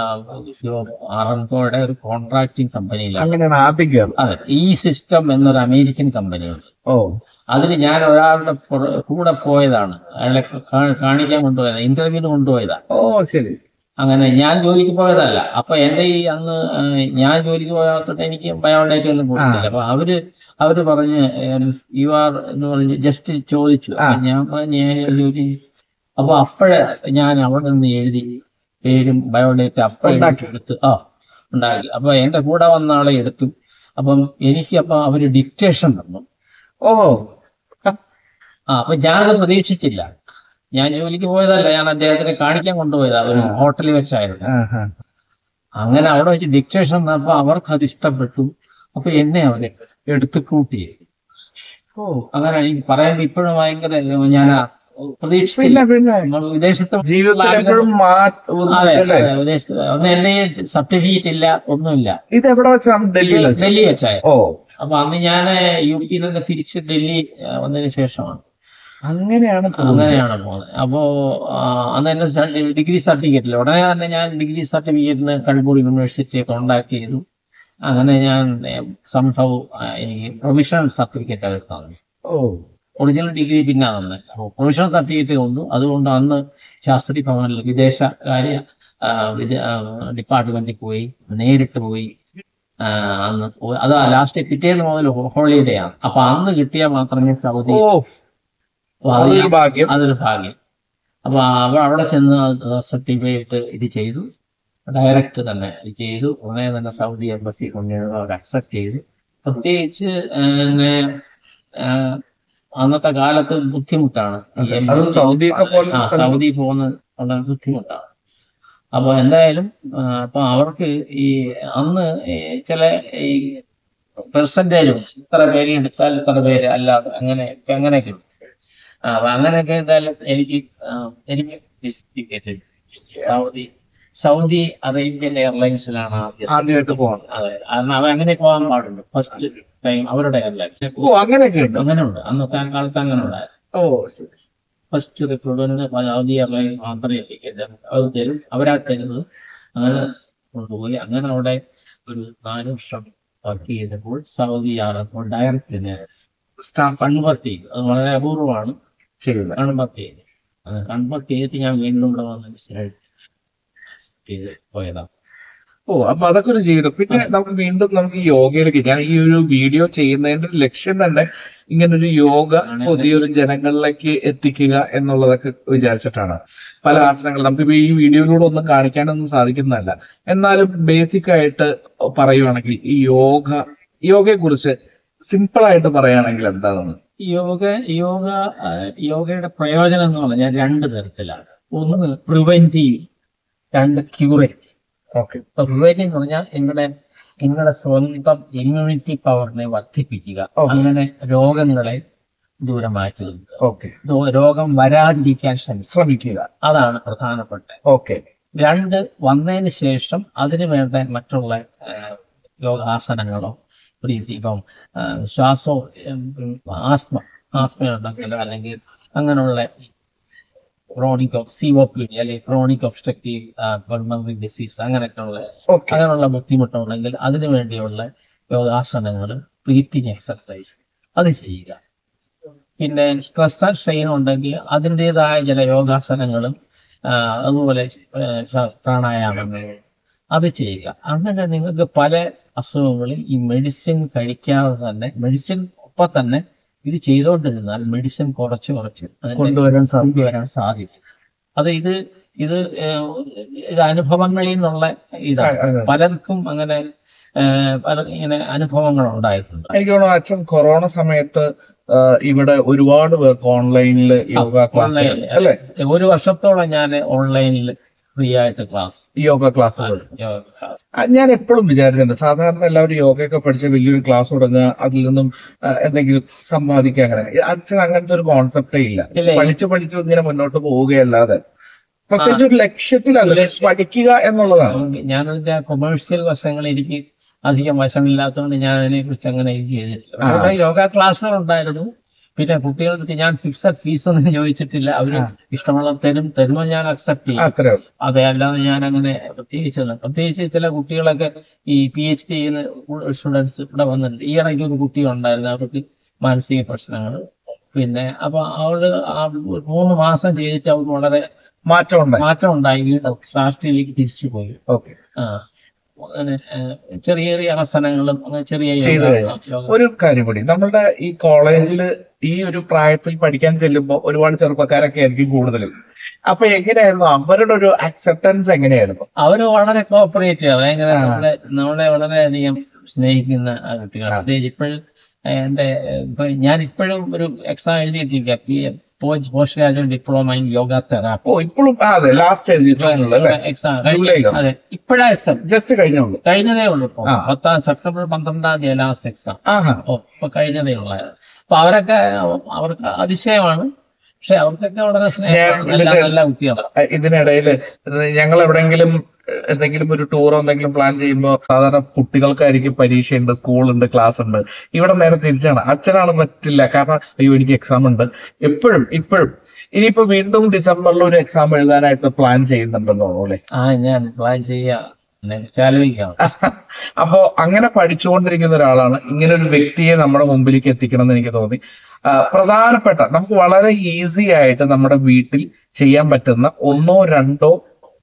ആറൻകോയുടെ ഒരു കോൺട്രാക്ടിങ് കമ്പനിയിലാണ് അങ്ങനെയാണ് ആദ്യം കയറുന്നത് അതെ ഈ സിസ്റ്റം എന്നൊരു അമേരിക്കൻ കമ്പനിയുണ്ട് ഓ അതിൽ ഞാൻ ഒരാളുടെ പുറ- കൂടെ പോയതാണ് അയാളെ കാ- കാണിക്കാൻ കൊണ്ടുപോയതാണ് ഇന്റർവ്യൂവിന് കൊണ്ടുപോയതാ ഓ ശരി അങ്ങനെ ഞാൻ ജോലിക്ക് പോയതല്ല അപ്പൊ എന്റെ ഈ അന്ന് ആ, ഞാൻ ജോലിക്ക് പോയാത്തോട്ട് എനിക്ക് ബയോഡേറ്റ ഒന്നും കൊടുത്തില്ല അപ്പൊ അവര് അവര് പറഞ്ഞ് യു ആർ എന്ന് പറഞ്ഞ് ജസ്റ്റ് ചോദിച്ചു അപ്പൊ ഞാൻ പറഞ്ഞു ഞാൻ ജോലി അപ്പൊ അപ്പോഴേ ഞാൻ അവിടെ നിന്ന് എഴുതി പേരും ബയോഡേറ്റ അപ്പോഴേ എടുത്ത് ആ ഉണ്ടാക്കി അപ്പൊ എന്റെ കൂടെ വന്ന ആളെ എടുത്തു അപ്പം എനിക്ക് അപ്പൊ അവര് ഡിക്റ്റേഷൻ തന്നു ഓ ആ അപ്പൊ ഞാനത് പ്രതീക്ഷിച്ചില്ല ഞാൻ ജോലിക്ക് പോയതല്ല ഞാൻ അദ്ദേഹത്തിനെ കാണിക്കാൻ കൊണ്ടുപോയതാ ഒരു ഹോട്ടലിൽ വെച്ചായിരുന്നു ആഹാ. അങ്ങനെ അവിടെ വെച്ച് ഡിക്റ്റേഷൻ തന്നപ്പോ അവർക്ക് അത് ഇഷ്ടപ്പെട്ടു അപ്പൊ എന്നെ അവര് എടുത്ത് കൂട്ടി ഓ അങ്ങനെ എനിക്ക് പറയാൻ ഇപ്പോഴും ഭയങ്കര ഞാൻ പ്രതീക്ഷിച്ചില്ല പിന്നെ പിന്നെ നമ്മൾ വിദേശത്ത് ജീവിതത്തിൽ എപ്പോഴും മാറ്റം അതെ അല്ലേ അതെ, വിദേശത്ത് ഒന്ന് എന്നെ സർട്ടിഫിക്കറ്റ് ഇല്ല ഒന്നുമില്ല ഇത് എവിടെ വെച്ചാണ് ഡൽഹിയിൽ വെച്ച് ഡൽഹി വെച്ചായ ഓ അപ്പൊ അന്ന് ഞാൻ യു പിയിൽ നിന്ന് തിരിച്ച് ഡൽഹി ആ, വന്നതിന് ശേഷമാണ് അങ്ങനെയാണ് പോകുന്നത്. അങ്ങനെയാണ് പോകുന്നത് അപ്പോ ആ, അന്ന് എന്നെ സർട്ടി- ഡിഗ്രി സർട്ടിഫിക്കറ്റിൽ ഉടനെ തന്നെ ഞാൻ ഡിഗ്രി സർട്ടിഫിക്കറ്റിന് കണ്ണൂർ യൂണിവേഴ്സിറ്റിയെ കോണ്ടാക്ട് ചെയ്തു അങ്ങനെ ഞാൻ സംഭവം എനിക്ക് പ്രൊവിഷണൽ സർട്ടിഫിക്കറ്റ് അവർ തന്നു ഓ ഒറിജിനൽ ഡിഗ്രി പിന്നെ തന്നെ അപ്പോൾ പ്രൊവിഷണൽ സർട്ടിഫിക്കറ്റ് കൊണ്ടു അതുകൊണ്ട് അന്ന് ശാസ്ത്രി ഭവനിൽ വിദേശകാര്യ ആ, വിദേ- ആ, ഡിപ്പാർട്ട്മെന്റിൽ പോയി നേരിട്ട് പോയി ആ, അന്ന് പോ- അതാ ലാസ്റ്റ് പിറ്റേന്ന് മുതൽ ഹോളിഡേ ആണ് അപ്പൊ അന്ന് കിട്ടിയാൽ മാത്രമേ സൗദി ഓ അപ്പൊ അത് അതൊരു ഭാഗ്യം അതൊരു ഭാഗ്യം അപ്പൊ അവ- അവിടെ ചെന്ന് സർട്ടിഫിക്കറ്റ് ഇത് ചെയ്തു ഡയറക്റ്റ് തന്നെ ഇത് ചെയ്തു ഉടനെ തന്നെ സൗദി എംബസി കൊണ്ടുവന്ന് അവർ അക്സെപ്റ്റ് ചെയ്തു പ്രത്യേകിച്ച് പിന്നെ, ആ, അന്നത്തെ കാലത്ത് ബുദ്ധിമുട്ടാണ് ഈ അത് embassy- സൗദിയൊക്കെ പോലെ ആ, സൗദി പോകുന്നത് വളരെ ബുദ്ധിമുട്ടാണ് അപ്പൊ എന്തായാലും ആ, അപ്പൊ അവർക്ക് ഈ അന്ന് ഈ ചില ഈ പെർസെന്റേജും ഇത്ര പേര് എടുത്താൽ ഇത്ര പേര് അല്ലാതെ അങ്ങനെ അങ്ങനെയൊക്കെ ഉണ്ട് ആ, അപ്പൊ അങ്ങനെയൊക്കെ എന്തായാലും എനിക്ക് ആ, എനിക്ക് ടിക്കറ്റ് സൗദി സൗദി അറേബ്യൻ എയർലൈൻസിലാണ് ആദ്യം ആദ്യമായിട്ട് പോകണം അതെ കാരണം അവ അങ്ങനെ പോകാൻ പാടുള്ളൂ ഫസ്റ്റ് ടൈം അവരുടെ എയർലൈൻസ് ഓ അങ്ങനെയൊക്കെ ഉണ്ട് അങ്ങനെ ഉണ്ട് അന്നത്തെ ആ കാലത്ത് അങ്ങനെ ഉണ്ടായിരുന്നു ഓ ശരി ഫസ്റ്റ് റിക്രൂട്ട്മെന്റിന് സൗദി എയർലൈൻസ് മാത്രമേ ടിക്കറ്റ് അത് തരും അവരാ തരുന്നത് അങ്ങനെ കൊണ്ടുപോയി അങ്ങനെ അവിടെ ഒരു നാല് വർഷം വർക്ക് ചെയ്തപ്പോൾ സൗദി ആറപ്പോൾ ഡയറക്റ്റിന് സ്റ്റാഫ് കൺവെർട്ട് ചെയ്തു അത് വളരെ അപൂർവമാണ് ചെയ്യുന്നത് കൺവെർട്ട് ചെയ്തു അത് കൺവെർട്ട് ചെയ്തിട്ട് ഞാൻ വീണ്ടും ഇവിടെ വന്ന് ചെയ്ത് പോയതാണ് ഓ അപ്പൊ അതൊക്കെ ഒരു ജീവിതം പിന്നെ നമുക്ക് വീണ്ടും നമുക്ക് ഈ യോഗയിലേക്ക് ഞാൻ ഈ ഒരു വീഡിയോ ചെയ്യുന്നതിന്റെ ലക്ഷ്യം തന്നെ ഇങ്ങനെ ഒരു യോഗ പുതിയൊരു ജനങ്ങളിലേക്ക് എത്തിക്കുക എന്നുള്ളതൊക്കെ വിചാരിച്ചിട്ടാണ് പല ആസനങ്ങൾ നമുക്കിപ്പോ ഈ വീഡിയോയിലൂടെ ഒന്നും കാണിക്കാനൊന്നും സാധിക്കുന്നതല്ല എന്നാലും ബേസിക് ആയിട്ട് പറയുവാണെങ്കിൽ ഈ യോഗ യോഗയെ കുറിച്ച് സിമ്പിൾ ആയിട്ട് പറയുകയാണെങ്കിൽ എന്താണെന്ന് യോഗ യോഗ ആ, യോഗയുടെ പ്രയോജനം എന്ന് പറഞ്ഞാൽ രണ്ട് തരത്തിലാണ് ഒന്ന് പ്രിവെന്റീവ് രണ്ട് ക്യൂറേറ്റീവ് ഓക്കെ ഇപ്പൊ പ്രിവെന്റീവ് എന്ന് പറഞ്ഞാൽ നിങ്ങളുടെ നിങ്ങളുടെ സ്വന്തം ഇമ്മ്യൂണിറ്റി പവറിനെ വർദ്ധിപ്പിക്കുക Okay. അങ്ങനെ രോഗങ്ങളെ ദൂരം മാറ്റി നിർത്തുക ഓക്കെ ദോ- രോഗം വരാതിരിക്കാൻ ശ്രമിക്കുക ശ്രമിക്കുക അതാണ് പ്രധാനപ്പെട്ട ഓക്കെ രണ്ട് വന്നതിന് ശേഷം അതിന് വേണ്ട മറ്റുള്ള ആ, യോഗാസനങ്ങളോ പ്രീതി ഇപ്പം ആ, ശ്വാസോ ഉം, ഉം, ആസ്മ ആസ്മയുണ്ടെങ്കിലോ അല്ലെങ്കിൽ അങ്ങനെയുള്ള chronic of C O P D അല്ലെങ്കിൽ ക്രോണിക് ഒബ്സ്ട്രക്റ്റീവ് പൾമണറി ഡിസീസ് അങ്ങനെയൊക്കെയുള്ള ഓക്കെ അങ്ങനെയുള്ള ബുദ്ധിമുട്ടുണ്ടെങ്കിൽ അതിനു വേണ്ടിയുള്ള യോഗാസനങ്ങൾ ബ്രീത്തിങ് എക്സർസൈസ് അത് ചെയ്യുക പിന്നെ സ്ട്രെസ് ആൻഡ് സ്ട്രെയിൻ ഉണ്ടെങ്കിൽ അതിൻ്റെതായ ചില യോഗാസനങ്ങളും ആ, അതുപോലെ ആ, ശ്വാ- പ്രാണായാമങ്ങൾ അത് ചെയ്യുക അങ്ങനെ നിങ്ങൾക്ക് പല അസുഖങ്ങളിൽ ഈ മെഡിസിൻ കഴിക്കാതെ തന്നെ മെഡിസിൻ ഒപ്പം തന്നെ ഇത് ചെയ്തുകൊണ്ടിരുന്നാൽ മെഡിസിൻ കുറച്ച് കുറച്ച് അതിന്റെ കൊണ്ടുവരാൻ സാധിക്കും കൊണ്ടുവരാൻ സാധിക്കും അത് ഇത് ഇത് ഏഹ്, ഇത് അനുഭവങ്ങളിൽ നിന്നുള്ള ഇതാണ് അതെ. പലർക്കും അങ്ങനെ ഏഹ്, പല ഇങ്ങനെ അനുഭവങ്ങൾ ഉണ്ടായിട്ടുണ്ട് എനിക്ക് തോന്നുന്നു അച്ഛൻ കൊറോണ സമയത്ത് ഇവിടെ ഒരുപാട് പേർക്ക് ഓൺലൈനിൽ യോഗ ക്ലാസ് ഓൺലൈനിൽ അല്ലെ ഒരു വർഷത്തോളം ഞാൻ ഓൺലൈനിൽ ഫ്രീ ആയിട്ട് ക്ലാസ് യോഗ ക്ലാസ്സുകൾ യോഗ ക്ലാസ് ആ, ഞാൻ എപ്പോഴും വിചാരിച്ചിട്ടുണ്ട് സാധാരണ എല്ലാവരും യോഗയൊക്കെ പഠിച്ച് വലിയൊരു ക്ലാസ് തുടങ്ങുക അതിൽ നിന്നും ആ, എന്തെങ്കിലും സമ്പാദിക്കുക അങ്ങനെ അച്ഛൻ അങ്ങനത്തെ ഒരു കോൺസെപ്റ്റേ ഇല്ല ഇല്ല. പഠിച്ചു പഠിച്ചു ഇങ്ങനെ മുന്നോട്ട് പോവുകയല്ലാതെ പ്രത്യേകിച്ച് ഒരു ലക്ഷ്യത്തിലല്ല പഠിക്കുക എന്നുള്ളതാണ് നമുക്ക് ഞാനതിന്റെ കൊമേഴ്സ്യൽ വശങ്ങൾ എനിക്ക് അധികം വശമില്ലാത്തതുകൊണ്ട് ഞാൻ അതിനെ കുറിച്ച് അങ്ങനെ ഇത് ചെയ്തിട്ടില്ല പക്ഷേ ഇവിടെ യോഗ ക്ലാസ്സുകൾ ഉണ്ടായിരുന്നു പിന്നെ കുട്ടികൾക്ക് ഞാൻ ഫിക്സഡ് ഫീസ് ഒന്നും ചോദിച്ചിട്ടില്ല അവര് ഇഷ്ടമുള്ള തരും തരുമ്പോൾ ഞാൻ അക്സെപ്റ്റ് ചെയ്യും അത്രേ ഉള്ളൂ അതെ അല്ലാതെ ഞാൻ അങ്ങനെ പ്രത്യേകിച്ച് ഒന്നും- പ്രത്യേകിച്ച് ചില കുട്ടികളൊക്കെ ഈ പി എച്ച് ഡി ചെയ്യുന്ന സ്റ്റുഡൻസ് ഇവിടെ വന്നിട്ടുണ്ട് ഈ ഇടയ്ക്ക് ഒരു കുട്ടി ഉണ്ടായിരുന്നു അവർക്ക് മാനസിക പ്രശ്നങ്ങൾ പിന്നെ അപ്പൊ അവള് ആ ഒരു മൂന്ന് മാസം ചെയ്തിട്ട് അവർക്ക് വളരെ മാറ്റം ഉണ്ടായി മാറ്റം ഉണ്ടായി വീണ്ടും സാഷ്ട്രയിലേക്ക് തിരിച്ചു പോയി ഓക്കെ ആ അങ്ങനെ ഏഹ്, ചെറിയ ചെറിയ ആസനങ്ങളും അങ്ങനെ ചെറിയ ചെയ്തു യോഗ- കഴിഞ്ഞു. യോഗ- ഒരു കാര്യം കൂടി നമ്മളുടെ ഈ കോളേജിൽ ഈ ഒരു പ്രായത്തിൽ പഠിക്കാൻ ചെല്ലുമ്പോൾ ഒരുപാട് ചെറുപ്പക്കാരൊക്കെ ആയിരിക്കും കൂടുതലും അപ്പൊ എങ്ങനെയായിരുന്നു അവരുടെ ഒരു അക്സെപ്റ്റൻസ് എങ്ങനെയായിരുന്നു അവര് വളരെ കോപ്പറേറ്റീവ് ഭയങ്കര നമ്മളെ നമ്മളെ വളരെയധികം സ്നേഹിക്കുന്ന ആ കുട്ടികളാണ് പ്രത്യേകിച്ച് ഇപ്പോഴും എന്റെ ഏഹ്, ഇപ്പൊ ഞാൻ ഇപ്പോഴും ഒരു എക്സാം എഴുതിയിട്ടിരിക്കുക P post graduate diploma in yoga therapy ഓ ഇപ്പോഴും ആ, അതെ ലാസ്റ്റ് എഴുതിയിട്ടുള്ളൂ അല്ലെ എക്സാം ജൂലൈയിലോ? അതെ ഇപ്പോഴാ എക്സാം ജസ്റ്റ് കഴിഞ്ഞുള്ളൂ കഴിഞ്ഞതേ ഉള്ളൂ ഇപ്പൊ ആ. പത്താം സെപ്റ്റംബർ പന്ത്രണ്ടാം തീയതി ലാസ്റ്റ് എക്സാം ആഹാ ഓ ഇപ്പൊ കഴിഞ്ഞതേ ഉള്ളായിരുന്നു അപ്പൊ അവരൊക്കെ അവർക്ക് അതിശയമാണ് പക്ഷെ അവർക്കൊക്കെ വളരെ സ്നേഹമാണ് നല്ല ഇതിന്റെ- നല്ല കുട്ടികളാണ് അഹ് ഇതിനിടയില് ഞങ്ങൾ എവിടെയെങ്കിലും എഹ്, എന്തെങ്കിലും ഒരു ടൂറോ എന്തെങ്കിലും പ്ലാൻ ചെയ്യുമ്പോൾ സാധാരണ കുട്ടികൾക്കായിരിക്കും പരീക്ഷയുണ്ട് സ്കൂളുണ്ട് ക്ലാസ് ഉണ്ട് ഇവിടെ നേരെ തിരിച്ചാണ് അച്ഛനാണ് പറ്റില്ല കാരണം അയ്യോ എനിക്ക് എക്സാം ഉണ്ട് എപ്പോഴും ഇപ്പോഴും ഇനിയിപ്പോ വീണ്ടും ഡിസംബറിൽ ഒരു എക്സാം എഴുതാനായിട്ട് പ്ലാൻ ചെയ്യുന്നുണ്ടെന്ന് തോന്നുന്നു അല്ലേ ആ ഞാൻ പ്ലാൻ ചെയ്യാം നെക്സ്റ്റ് ആലോചിക്കാം അപ്പോ അങ്ങനെ പഠിച്ചുകൊണ്ടിരിക്കുന്ന ഒരാളാണ് ഇങ്ങനെ ഒരു വ്യക്തിയെ നമ്മുടെ മുമ്പിലേക്ക് എത്തിക്കണം എന്ന് എനിക്ക് തോന്നി ആ, പ്രധാനപ്പെട്ട നമുക്ക് വളരെ ഈസി ആയിട്ട് നമ്മുടെ വീട്ടിൽ ചെയ്യാൻ പറ്റുന്ന ഒന്നോ രണ്ടോ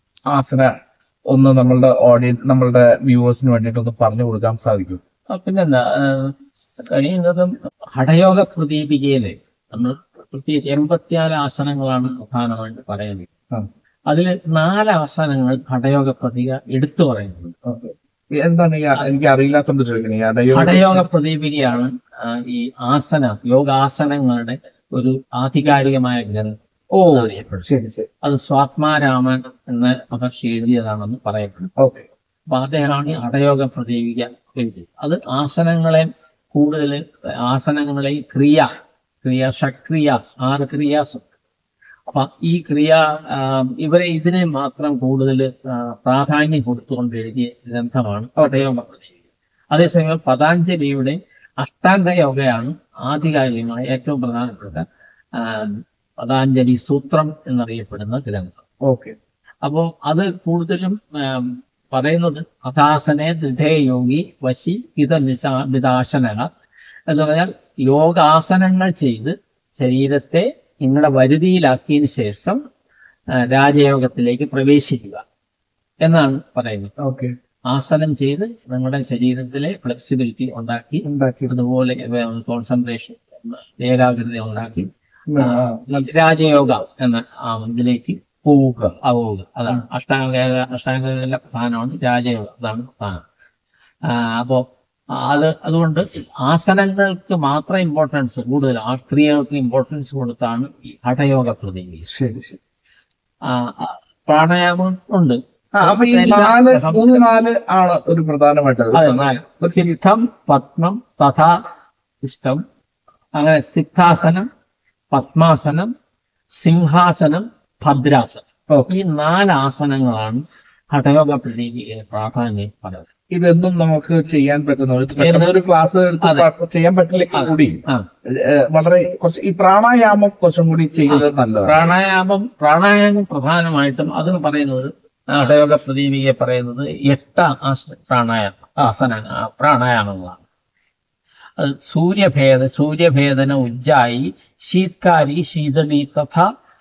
ആസന ഒന്ന് നമ്മളുടെ ഓഡിയൻസ് നമ്മളുടെ വ്യൂവേഴ്സിന് വേണ്ടിയിട്ട് ഒന്ന് പറഞ്ഞു കൊടുക്കാൻ സാധിക്കും ആ, പിന്നെന്താ ആ, കഴിയുന്നതും ഹഠയോഗ പ്രദീപികയില് നമ്മൾ പ്രത്യേകിച്ച് എൺപത്തിനാല് ആസനങ്ങളാണ് പ്രധാനമായിട്ട് പറയുന്നത് ആ. അതിൽ നാല് ആസനങ്ങൾ ഹഠയോഗ പ്രതീക എടുത്തു പറയുന്നുണ്ട് എന്താണ് ഈ അ- എനിക്ക് അറിയില്ലാത്തോണ്ട് ചോദിക്കുന്നത് ഈ അടയോ- ഹഠയോഗ പ്രദീപികയാണ് ആ, ഈ ആസന യോഗാസനങ്ങളുടെ ഒരു ആധികാരികമായ ഗ്രന്ഥം ഓ അറിയപ്പെടുന്നത് ശരി ശരി അത് സ്വാത്മാരാമൻ എന്ന മഹർഷി എഴുതിയതാണെന്ന് പറയപ്പെടുന്നു ഓക്കെ അപ്പൊ അദ്ദേഹമാണ് ഈ ഹഠയോഗ പ്രദീപിക എഴുതിയത് അത് ആസനങ്ങളെ കൂടുതൽ ആസനങ്ങളെ ക്രിയ ക്രിയ ഷക്രിയാസ് ആറ് ക്രിയാസ് അപ്പൊ ഈ ക്രിയ ആ, ഇവരെ ഇതിനെ മാത്രം കൂടുതൽ പ്രാധാന്യം കൊടുത്തുകൊണ്ട് എഴുതിയ ഗ്രന്ഥമാണ് ഹഠയോഗ പ്രദീപിക അതേസമയം പതാഞ്ജലിയുടെ അഷ്ടാംഗ യോഗയാണ് ആധികാരികമായ ഏറ്റവും പ്രധാനപ്പെട്ട ആ, പതാഞ്ജലി സൂത്രം എന്നറിയപ്പെടുന്ന ഗ്രന്ഥം ഓക്കെ അപ്പോ അത് കൂടുതലും ആം, പറയുന്നത് അഥാസനെ ദൃഢേ യോഗി വശി ഹിത നിദാശന എന്ന് പറഞ്ഞാൽ യോഗാസനങ്ങൾ ചെയ്ത് ശരീരത്തെ നിങ്ങളുടെ വരുതിയിലാക്കിയതിന് ശേഷം ആ, രാജയോഗത്തിലേക്ക് പ്രവേശിക്കുക എന്നാണ് പറയുന്നത് ഓക്കെ ആസനം ചെയ്ത് നിങ്ങളുടെ ശരീരത്തിലെ ഫ്ലെക്സിബിലിറ്റി ഉണ്ടാക്കി ഉണ്ടാക്കി അതുപോലെ കോൺസെൻട്രേഷൻ ഏകാഗ്രത ഉണ്ടാക്കി ആ, രാജയോഗ എന്ന ആ ഇതിലേക്ക് പോവുക ആ പോവുക അതാണ് അഷ്ടാംഗ അഷ്ടാംഗ പ്രധാനമാണ് രാജയോഗ അതാണ് പ്രധാനം ആ, അപ്പോ അത് അതുകൊണ്ട് ആസനങ്ങൾക്ക് മാത്രം ഇമ്പോർട്ടൻസ് കൂടുതൽ ആ ക്രിയകൾക്ക് ഇമ്പോർട്ടൻസ് കൊടുത്താണ് ഈ ഹഠയോഗ പ്രതിനിധി ശരി ശരി പ്രാണായാമം ഉണ്ട് ആ, അപ്പൊ ഈ നാല് മൂന്ന് നാല് ആണ് ഒരു പ്രധാനമായിട്ടുള്ളത് അതെ നാല് സിദ്ധം പത്മം തഥാ ഇഷ്ടം അങ്ങനെ സിദ്ധാസനം പത്മാസനം സിംഹാസനം ഭദ്രാസനം ഓക്കെ ഈ നാല് ആസനങ്ങളാണ് ഹഠയോഗ പ്രതീപിക പ്രാധാന്യം പറയുന്നത് ഇതെന്നും നമുക്ക് ചെയ്യാൻ പറ്റുന്ന ഒരു പെട്ടെന്ന് ഒരു ക്ലാസ് എടുത്ത് അതെ. പ- ചെയ്യാൻ പറ്റില്ലെങ്കിൽ കൂടി ആ ഏഹ്, വളരെ കുറച്ച് ഈ പ്രാണായാമം കുറച്ചും കൂടി ചെയ്യുന്നത് നല്ലതാണ് പ്രാണായാമം പ്രാണായാമം പ്രധാനമായിട്ടും അതിന് പറയുന്നത് ഹഠയോഗ പ്രതീപികയെ പറയുന്നത് എട്ട് ആസ പ്രാണായാമം ആസന ആ, പ്രാണായാമങ്ങളാണ് അത് സൂര്യഭേദ സൂര്യഭേദന ഉജ്ജായി ശീത്കാരി ശീതളി തഥ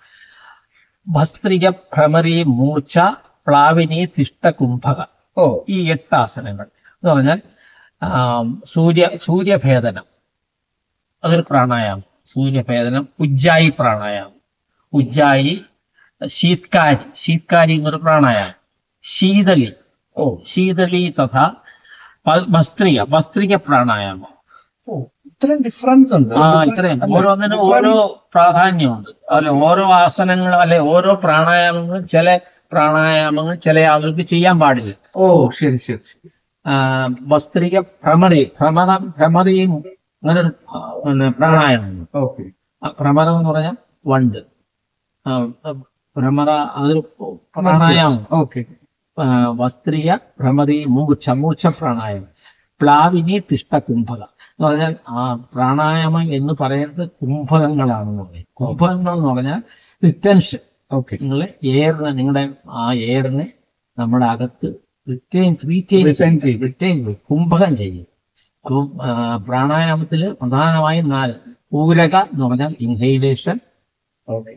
ഭസ്ത്രിക ഭ്രമരി മൂർച്ച പ്ലാവിനി തിഷ്ടകുംഭക ഓ ഈ എട്ട് ആസനങ്ങൾ എന്ന് പറഞ്ഞാൽ ആം, സൂര്യ സൂര്യഭേദനം അതൊരു പ്രാണായാമം സൂര്യഭേദനം ഉജ്ജായി പ്രാണായാമം ഉജ്ജായി ശീത്കാരി ശീത്കാരി എന്നൊരു പ്രാണായാമം ശീതളി ഓ ശീതളി തഥാ ഭ- ഭസ്ത്രിക ഭസ്ത്രിക പ്രാണായാമം ഇത്രയും ഡിഫറൻസ് ഉണ്ട് ആ ഇത്രയും ഓരോന്നിനും ഓരോ പ്രാധാന്യമുണ്ട് അല്ലെ ഓരോ ആസനങ്ങളും അല്ലെ ഓരോ പ്രാണായാമങ്ങളും ചില പ്രാണായാമങ്ങൾ ചില ആളുകൾക്ക് ചെയ്യാൻ പാടില്ല ഓ ശരി ശരി ശരി ആ, വസ്ത്രിക ഭ്രമരി ഭ്രമണ ഭ്രമരിയും അങ്ങനെ ഒരു ആ, പിന്നെ പ്രാണായാമം ഓക്കെ ആ, ഭ്രമരം എന്ന് പറഞ്ഞാൽ വണ്ട് ആ, ഭ്രമര അതൊരു പ്രാണായാമം ഓക്കെ ആ, വസ്ത്രീയ ഭ്രമരി മൂർച്ഛ മൂർച്ഛ പ്രാണായാമം പ്ലാവിനി തിഷ്ട കുംഭക എന്ന് പറഞ്ഞാൽ ആ പ്രാണായാമം എന്ന് പറയുന്നത് കുംഭകങ്ങളാണെന്ന് പറയും കുംഭകങ്ങൾ എന്ന് പറഞ്ഞാൽ റിറ്റൻഷൻ ഓക്കെ നിങ്ങൾ എയറിന് നിങ്ങളുടെ ആ എയറിന് നമ്മുടെ അകത്ത് റിറ്റെയിൻ റീറ്റെയിൻ Retain ചെയ്യും. റിറ്റെയിൻ കുംഭകം ചെയ്യും അപ്പം ആ, പ്രാണായാമത്തില് പ്രധാനമായും നാല് പൂരക എന്ന് പറഞ്ഞാൽ ഇൻഹൈലേഷൻ ഓക്കെ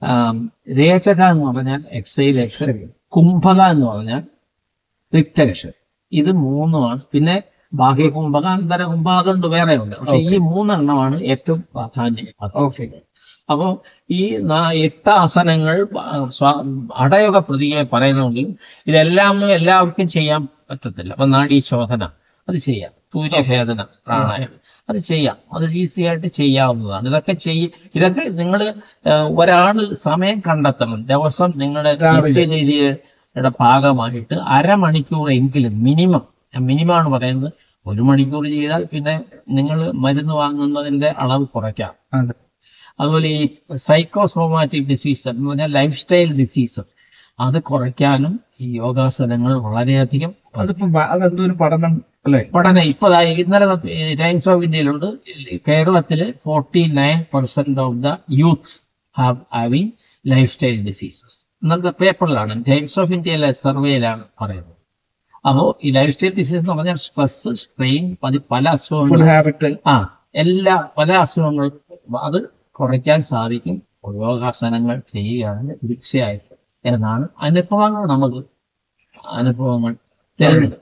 രേചക എന്ന് പറഞ്ഞാൽ എക്സൈലേഷൻ ശരി കുംഭക എന്ന് പറഞ്ഞാൽ റിറ്റൻഷൻ ഇത് മൂന്നുമാണ് പിന്നെ ബാഹ്യ കുംഭക അന്തര കുംഭക അതുകൊണ്ട് വേറെ ഉണ്ട് പക്ഷെ ഈ മൂന്നെണ്ണമാണ് ഏറ്റവും പ്രാധാന്യം ഓക്കെ അപ്പോൾ ഈ നാ- എട്ട് ആസനങ്ങൾ ആ, സ്വാ- അടയോഗ പ്രതിയെ പറയുന്നുണ്ടെങ്കിൽ ഇതെല്ലാം എല്ലാവർക്കും ചെയ്യാൻ പറ്റത്തില്ല അപ്പൊ നാഡീശോധന അത് ചെയ്യാം സൂര്യഭേദന പ്രാണായാമം അത് ചെയ്യാം അത് ഈസി ആയിട്ട് ചെയ്യാവുന്നതാണ് ഇതൊക്കെ ചെയ്യ ഇതൊക്കെ നിങ്ങൾ ഒരാൾ സമയം കണ്ടെത്തണം ദിവസം നിങ്ങളുടെ രാവിലെ. ദിനചര്യയുടെ ഭാഗമായിട്ട് അരമണിക്കൂറെങ്കിലും മിനിമം മിനിമം ആണ് പറയുന്നത് ഒരു മണിക്കൂർ ചെയ്താൽ പിന്നെ നിങ്ങൾ മരുന്ന് വാങ്ങുന്നതിന്റെ അളവ് കുറയ്ക്കാം അതെ അതുപോലെ ഈ സൈക്കോസോമാറ്റിക് ഡിസീസ് എന്ന് പറഞ്ഞാൽ ലൈഫ് സ്റ്റൈൽ ഡിസീസസ് അത് കുറയ്ക്കാനും ഈ യോഗാസനങ്ങൾ വളരെയധികം അതിപ്പോ ബ- അതെന്തോ ഒരു പഠനം അല്ലേ പഠനം ഇപ്പൊ ദാ ഇന്നലെ ടൈംസ് ഓഫ് ഇന്ത്യയിലുണ്ട് കേരളത്തില് forty nine percent of the youth have having lifestyle diseases ഇന്നത്തെ പേപ്പറിലാണ് ടൈംസ് ഓഫ് ഇന്ത്യയിലെ സർവേയിലാണ് പറയുന്നത് അപ്പോൾ ഈ ലൈഫ് സ്റ്റൈൽ ഡിസീസ് എന്ന് പറഞ്ഞാൽ സ്ട്രെസ് സ്ട്രെയിൻ പല ഫുഡ് അസുഖങ്ങൾ ഹാബിറ്റ് ആ എല്ലാ പല അസുഖങ്ങൾക്കും അത് കുറയ്ക്കാൻ സാധിക്കും യോഗാസനങ്ങൾ ചെയ്യുകയാണെങ്കിൽ തീർച്ചയായിട്ടും എന്നാണ് അനുഭവങ്ങൾ നമുക്ക് അനുഭവങ്ങൾ തരുന്നത്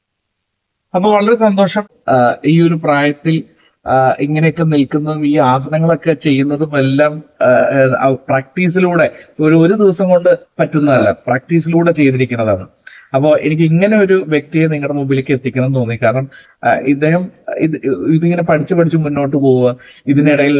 അപ്പൊ വളരെ സന്തോഷം ആ, ഈ ഒരു പ്രായത്തിൽ ആ, ഇങ്ങനെയൊക്കെ നിൽക്കുന്നതും ഈ ആസനങ്ങളൊക്കെ ചെയ്യുന്നതും എല്ലാം പ്രാക്ടീസിലൂടെ ഒരു ഒരു ദിവസം കൊണ്ട് പറ്റുന്നതല്ല പ്രാക്ടീസിലൂടെ ചെയ്തിരിക്കുന്നതാണ് അപ്പോൾ എനിക്ക് ഇങ്ങനെ ഒരു വ്യക്തിയെ നിങ്ങളുടെ മുമ്പിലേക്ക് എത്തിക്കണം എന്ന് തോന്നി കാരണം ആ, ഇദ്ദേഹം ഇത് ഇതിങ്ങനെ പഠിച്ച് പഠിച്ച് മുന്നോട്ട് പോവുക ഇതിനിടയിൽ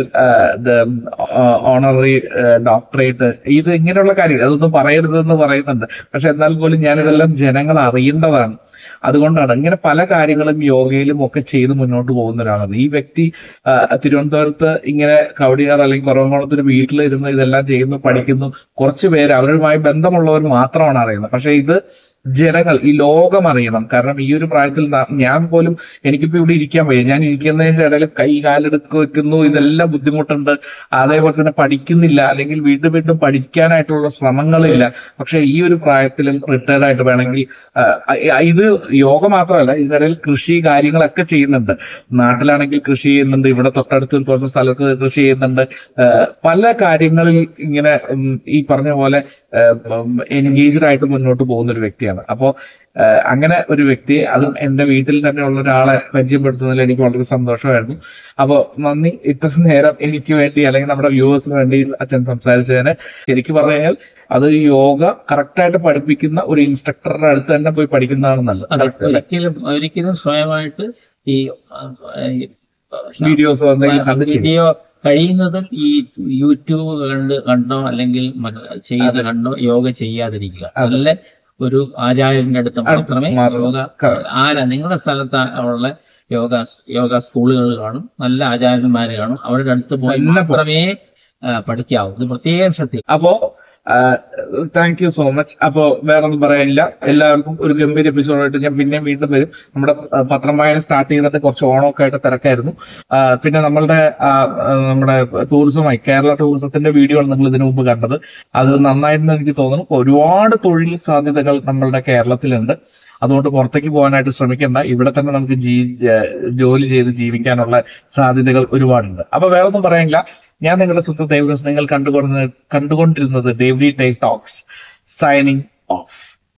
ഓണററി ഡോക്ടറേറ്റ് ഇത് ഇങ്ങനെയുള്ള കാര്യം അതൊന്നും പറയരുതെന്ന് പറയുന്നുണ്ട് പക്ഷെ എന്നാൽ പോലും ഞാനിതെല്ലാം ജനങ്ങൾ അറിയേണ്ടതാണ് അതുകൊണ്ടാണ് ഇങ്ങനെ പല കാര്യങ്ങളും യോഗയിലും ഒക്കെ ചെയ്ത് മുന്നോട്ട് പോകുന്ന ഒരാളാണ് ഈ വ്യക്തി ആ, തിരുവനന്തപുരത്ത് ഇങ്ങനെ കവടിയാർ അല്ലെങ്കിൽ കുറവംകുളത്തിന് വീട്ടിലിരുന്ന് ഇതെല്ലാം ചെയ്യുന്നു പഠിക്കുന്നു കുറച്ച് പേര് അവരുമായി ബന്ധമുള്ളവർ മാത്രമാണ് അറിയുന്നത് പക്ഷെ ഇത് ജനങ്ങൾ ഈ ലോകം അറിയണം കാരണം ഈ ഒരു പ്രായത്തിൽ ന- ഞാൻ പോലും എനിക്കിപ്പോ ഇവിടെ ഇരിക്കാൻ വയ്യ ഞാൻ ഇരിക്കുന്നതിന്റെ ഇടയിൽ കൈ കാലെടുക്ക് വെക്കുന്നു ഇതെല്ലാം ബുദ്ധിമുട്ടുണ്ട് അതേപോലെ തന്നെ പഠിക്കുന്നില്ല അല്ലെങ്കിൽ വീണ്ടും വീണ്ടും പഠിക്കാനായിട്ടുള്ള ശ്രമങ്ങളില്ല പക്ഷെ ഈ ഒരു പ്രായത്തിലും റിട്ടയർഡ് ആയിട്ട് വേണമെങ്കിൽ ആ, ആ, ഇത് യോഗ മാത്രമല്ല ഇതിനിടയിൽ കൃഷി കാര്യങ്ങളൊക്കെ ചെയ്യുന്നുണ്ട് നാട്ടിലാണെങ്കിൽ കൃഷി ചെയ്യുന്നുണ്ട് ഇവിടെ തൊട്ടടുത്ത് കുറച്ച് സ്ഥലത്ത് കൃഷി ചെയ്യുന്നുണ്ട് ആ, പല കാര്യങ്ങളിൽ ഇങ്ങനെ ഉം, ഈ പറഞ്ഞ പോലെ എൻഗേജ്ഡ് ആയിട്ട് മുന്നോട്ട് പോകുന്ന ഒരു വ്യക്തിയാണ് അപ്പോ ആ, അങ്ങനെ ഒരു വ്യക്തിയെ അതും എന്റെ വീട്ടിൽ തന്നെ ഉള്ള ഒരാളെ പരിചയപ്പെടുത്തുന്നതിൽ എനിക്ക് വളരെ സന്തോഷമായിരുന്നു അപ്പോ നന്ദി ഇത്ര നേരം എനിക്ക് വേണ്ടി അല്ലെങ്കിൽ നമ്മുടെ വ്യൂവേഴ്സിന് വേണ്ടി അച്ഛൻ സംസാരിച്ചതിന് ശരിക്കും പറഞ്ഞു കഴിഞ്ഞാൽ അത് ഈ യോഗ കറക്റ്റായിട്ട് പഠിപ്പിക്കുന്ന ഒരു ഇൻസ്ട്രക്ടറുടെ അടുത്ത് തന്നെ പോയി പഠിക്കുന്നതാണ് നല്ലത് അതെ Correct അല്ലേ? ഒരിക്കലും ഒരിക്കലും സ്വയമായിട്ട് ഈ ആ, ഈ, വീഡിയോസ് എന്തെങ്കിലും കണ്ട് ചെയ്യും. വീഡിയോ കഴിയുന്നതും ഈ യൂട്യൂബ് കണ്ട് കണ്ടോ അല്ലെങ്കിൽ മറ്റ് ചെയ്ത് കണ്ടോ യോഗ ചെയ്യാതിരിക്കുക നല്ല ഒരു ആചാര്യന്റെ അടുത്ത് മാത്രമേ മാത്രം. യോഗ Correct. ആരാ നിങ്ങളുടെ സ്ഥലത്ത് ഉള്ള യോഗ യോഗ സ്കൂളുകൾ കാണും നല്ല ആചാര്യന്മാര് കാണും അവരുടെ അടുത്ത് പോയി നല്ല പോ- മാത്രമേ ആ, പഠിക്കാവൂ ഇത് പ്രത്യേകം ശ്രദ്ധിക്കും അപ്പോ താങ്ക് യു സോ മച്ച് അപ്പോ വേറെ ഒന്നും പറയാനില്ല എല്ലാവർക്കും ഒരു ഗംഭീര എപ്പിസോഡായിട്ട് ഞാൻ പിന്നെ വീണ്ടും വരും നമ്മുടെ ആ, പത്രം വായന സ്റ്റാർട്ട് ചെയ്തിട്ട് കുറച്ച് ഓണമൊക്കെ ആയിട്ട് തിരക്കായിരുന്നു ആ, പിന്നെ നമ്മളുടെ ആ, ആ, നമ്മുടെ ടൂറിസമായി കേരള ടൂറിസത്തിന്റെ വീഡിയോ ആണ് നിങ്ങൾ ഇതിനു മുമ്പ് കണ്ടത് അത് നന്നായിരുന്നു എനിക്ക് തോന്നുന്നു ഒരുപാട് തൊഴിൽ സാധ്യതകൾ നമ്മളുടെ കേരളത്തിലുണ്ട് അതുകൊണ്ട് പുറത്തേക്ക് പോകാനായിട്ട് ശ്രമിക്കേണ്ട ഇവിടെ തന്നെ നമുക്ക് ജീ ഏ, ജോലി ചെയ്ത് ജീവിക്കാനുള്ള സാധ്യതകൾ ഒരുപാടുണ്ട് അപ്പൊ വേറെ ഒന്നും പറയാനില്ല ഞാൻ നിങ്ങളുടെ സ്വന്തം ദേവദാസ് നിങ്ങൾ കണ്ടുകൊണ്ടിരുന്നത് കണ്ടുകൊണ്ടിരുന്നത് ഡേവ്ലി ടൈ ടോക്സ് സൈനിങ് ഓഫ്